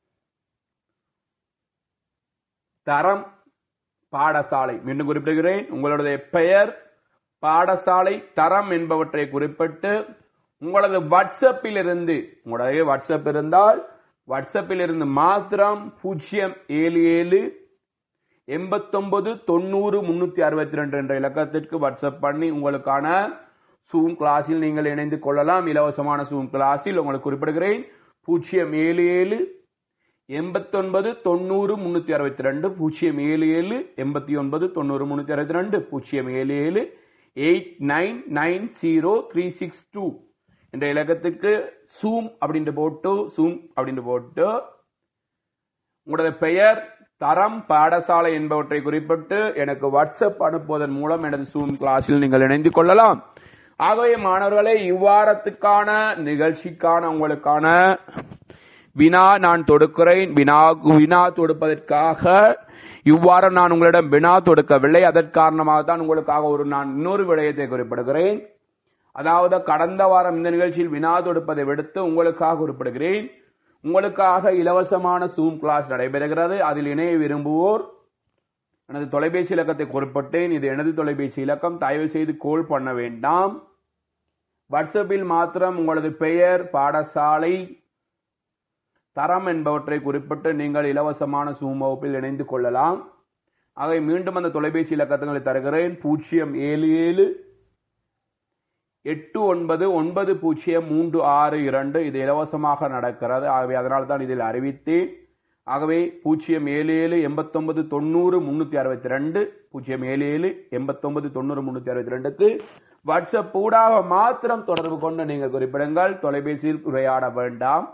தரம் பாடசாலை மீண்டும் குறிப்பிடுகிறேன் உங்களுடைய பெயர் பாடசாலை தரம் என்பவற்றை குறிப்பிட்டு உங்களது வாட்ஸ்அப்பில் இருந்து உங்களுடைய வாட்ஸ்அப் இருந்தால் வாட்ஸ்அப்பில் இருந்து மாத்திரம் பூஜ்ஜியம் ஏழு ஏழு எண்பத்தொன்பது தொண்ணூறு முன்னூத்தி அறுபத்தி ரெண்டு என்ற இலக்கத்திற்கு வாட்ஸ்அப் பண்ணி உங்களுக்கான சூம் கிளாஸில் நீங்கள் இணைந்து கொள்ளலாம் இலவசமான சூம் கிளாஸில் உங்களுக்கு குறிப்பிடுகிறேன் பூஜ்ஜியம் ஏழு ஏழு எண்பத்தொன்பது தொண்ணூறு முன்னூத்தி அறுபத்தி ரெண்டு பூஜ்ஜியம் ஏழு ஏழு எண்பத்தி ஒன்பது தொண்ணூறு முன்னூத்தி அறுபத்தி ரெண்டு பூஜ்ஜியம் ஏழு ஏழு eight nine nine zero three six two என்ற இலக்கத்துக்கு சூம் அப்படின்ட்டு போட்டு சூம் அப்படின்ட்டு போட்டு உங்களது பெயர் தரம் பாடசாலை என்பவற்றை குறிப்பிட்டு எனக்கு வாட்ஸ்அப் அனுப்புவதன் மூலம் எனது சூம் கிளாஸில் நீங்கள் இணைந்து கொள்ளலாம் ஆகவே மாணவர்களே இவ்வாரத்துக்கான நிகழ்ச்சிக்கான உங்களுக்கான வினா நான் தொடுக்கிறேன் வினா வினா தொடுப்பதற்காக இவ்வாரம் நான் உங்களிடம் வினா தொடுக்கவில்லை அதன் காரணமாக தான் உங்களுக்காக ஒரு நான் இன்னொரு விடயத்தை குறிப்பிடுகிறேன் அதாவது கடந்த வாரம் இந்த நிகழ்ச்சியில் வினா தொடுப்பதை விடுத்து உங்களுக்காக குறிப்பிடுகிறேன் உங்களுக்காக இலவசமான சூம் கிளாஸ் நடைபெறுகிறது அதில் இணைய விரும்புவோர் எனது தொலைபேசி இலக்கத்தை குறிப்பிட்டேன் இது எனது தொலைபேசி இலக்கம் தயவு செய்து கோல் பண்ண வேண்டாம் வாட்ஸ்அப்பில் மாத்திரம் உங்களது பெயர் பாடசாலை தரம் என்பவற்றை குறிப்பிட்டு நீங்கள் இலவசமான சூம் வகுப்பில் இணைந்து கொள்ளலாம் ஆகவே மீண்டும் அந்த தொலைபேசி இலக்கங்களை தருகிறேன் பூஜ்ஜியம் ஏழு ஏழு எட்டு ஒன்பது ஒன்பது பூஜ்ஜியம் மூன்று ஆறு இரண்டு இது இலவசமாக நடக்கிறது ஆகவே அதனால் தான் இதில் அறிவித்தேன் ஆகவே பூஜ்ஜியம் ஏழு ஏழு எண்பத்தொன்பது தொண்ணூறு முன்னூத்தி அறுபத்தி ரெண்டு பூஜ்ஜியம் ஏழு ஏழு எண்பத்தொன்பது தொண்ணூறு முன்னூத்தி அறுபத்தி ரெண்டுக்கு வாட்ஸ்அப் ஊடாக மாத்திரம் தொடர்பு கொண்டு நீங்கள் குறிப்பிடுங்கள் தொலைபேசியில் உரையாட வேண்டாம்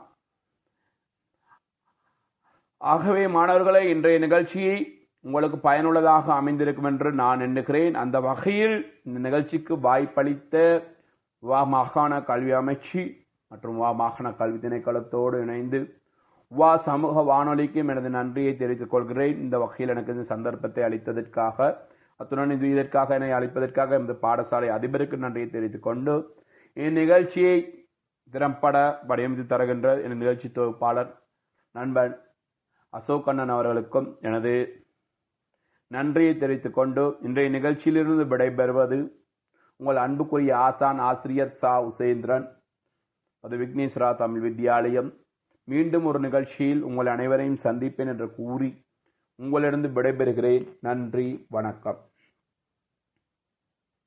ஆகவே மாணவர்களே இன்றைய நிகழ்ச்சியை உங்களுக்கு பயனுள்ளதாக அமைந்திருக்கும் என்று நான் எண்ணுகிறேன் அந்த வகையில் இந்த நிகழ்ச்சிக்கு வாய்ப்பளித்த வா மாகாண கல்வி அமைச்சு மற்றும் வா மாகாண கல்வி திணைக்களத்தோடு இணைந்து வா சமூக வானொலிக்கும் எனது நன்றியை தெரிவித்துக் கொள்கிறேன் இந்த வகையில் எனக்கு இந்த சந்தர்ப்பத்தை அளித்ததற்காக அத்துடன் இது இதற்காக என்னை அளிப்பதற்காக இந்த பாடசாலை அதிபருக்கு நன்றியை தெரிவித்துக் கொண்டு இந்நிகழ்ச்சியை திறம்பட வடிவமைத்து தருகின்ற என் நிகழ்ச்சி தொகுப்பாளர் நண்பன் அசோக் அண்ணன் அவர்களுக்கும் எனது நன்றியை தெரிவித்துக் கொண்டு இன்றைய நிகழ்ச்சியிலிருந்து விடைபெறுவது உங்கள் அன்புக்குரிய ஆசான் ஆசிரியர் சா உசேந்திரன் அது விக்னேஸ்வரா தமிழ் வித்யாலயம் மீண்டும் ஒரு நிகழ்ச்சியில் உங்கள் அனைவரையும் சந்திப்பேன் என்று கூறி உங்களிடம் விடைபெறுகிறேன் நன்றி வணக்கம்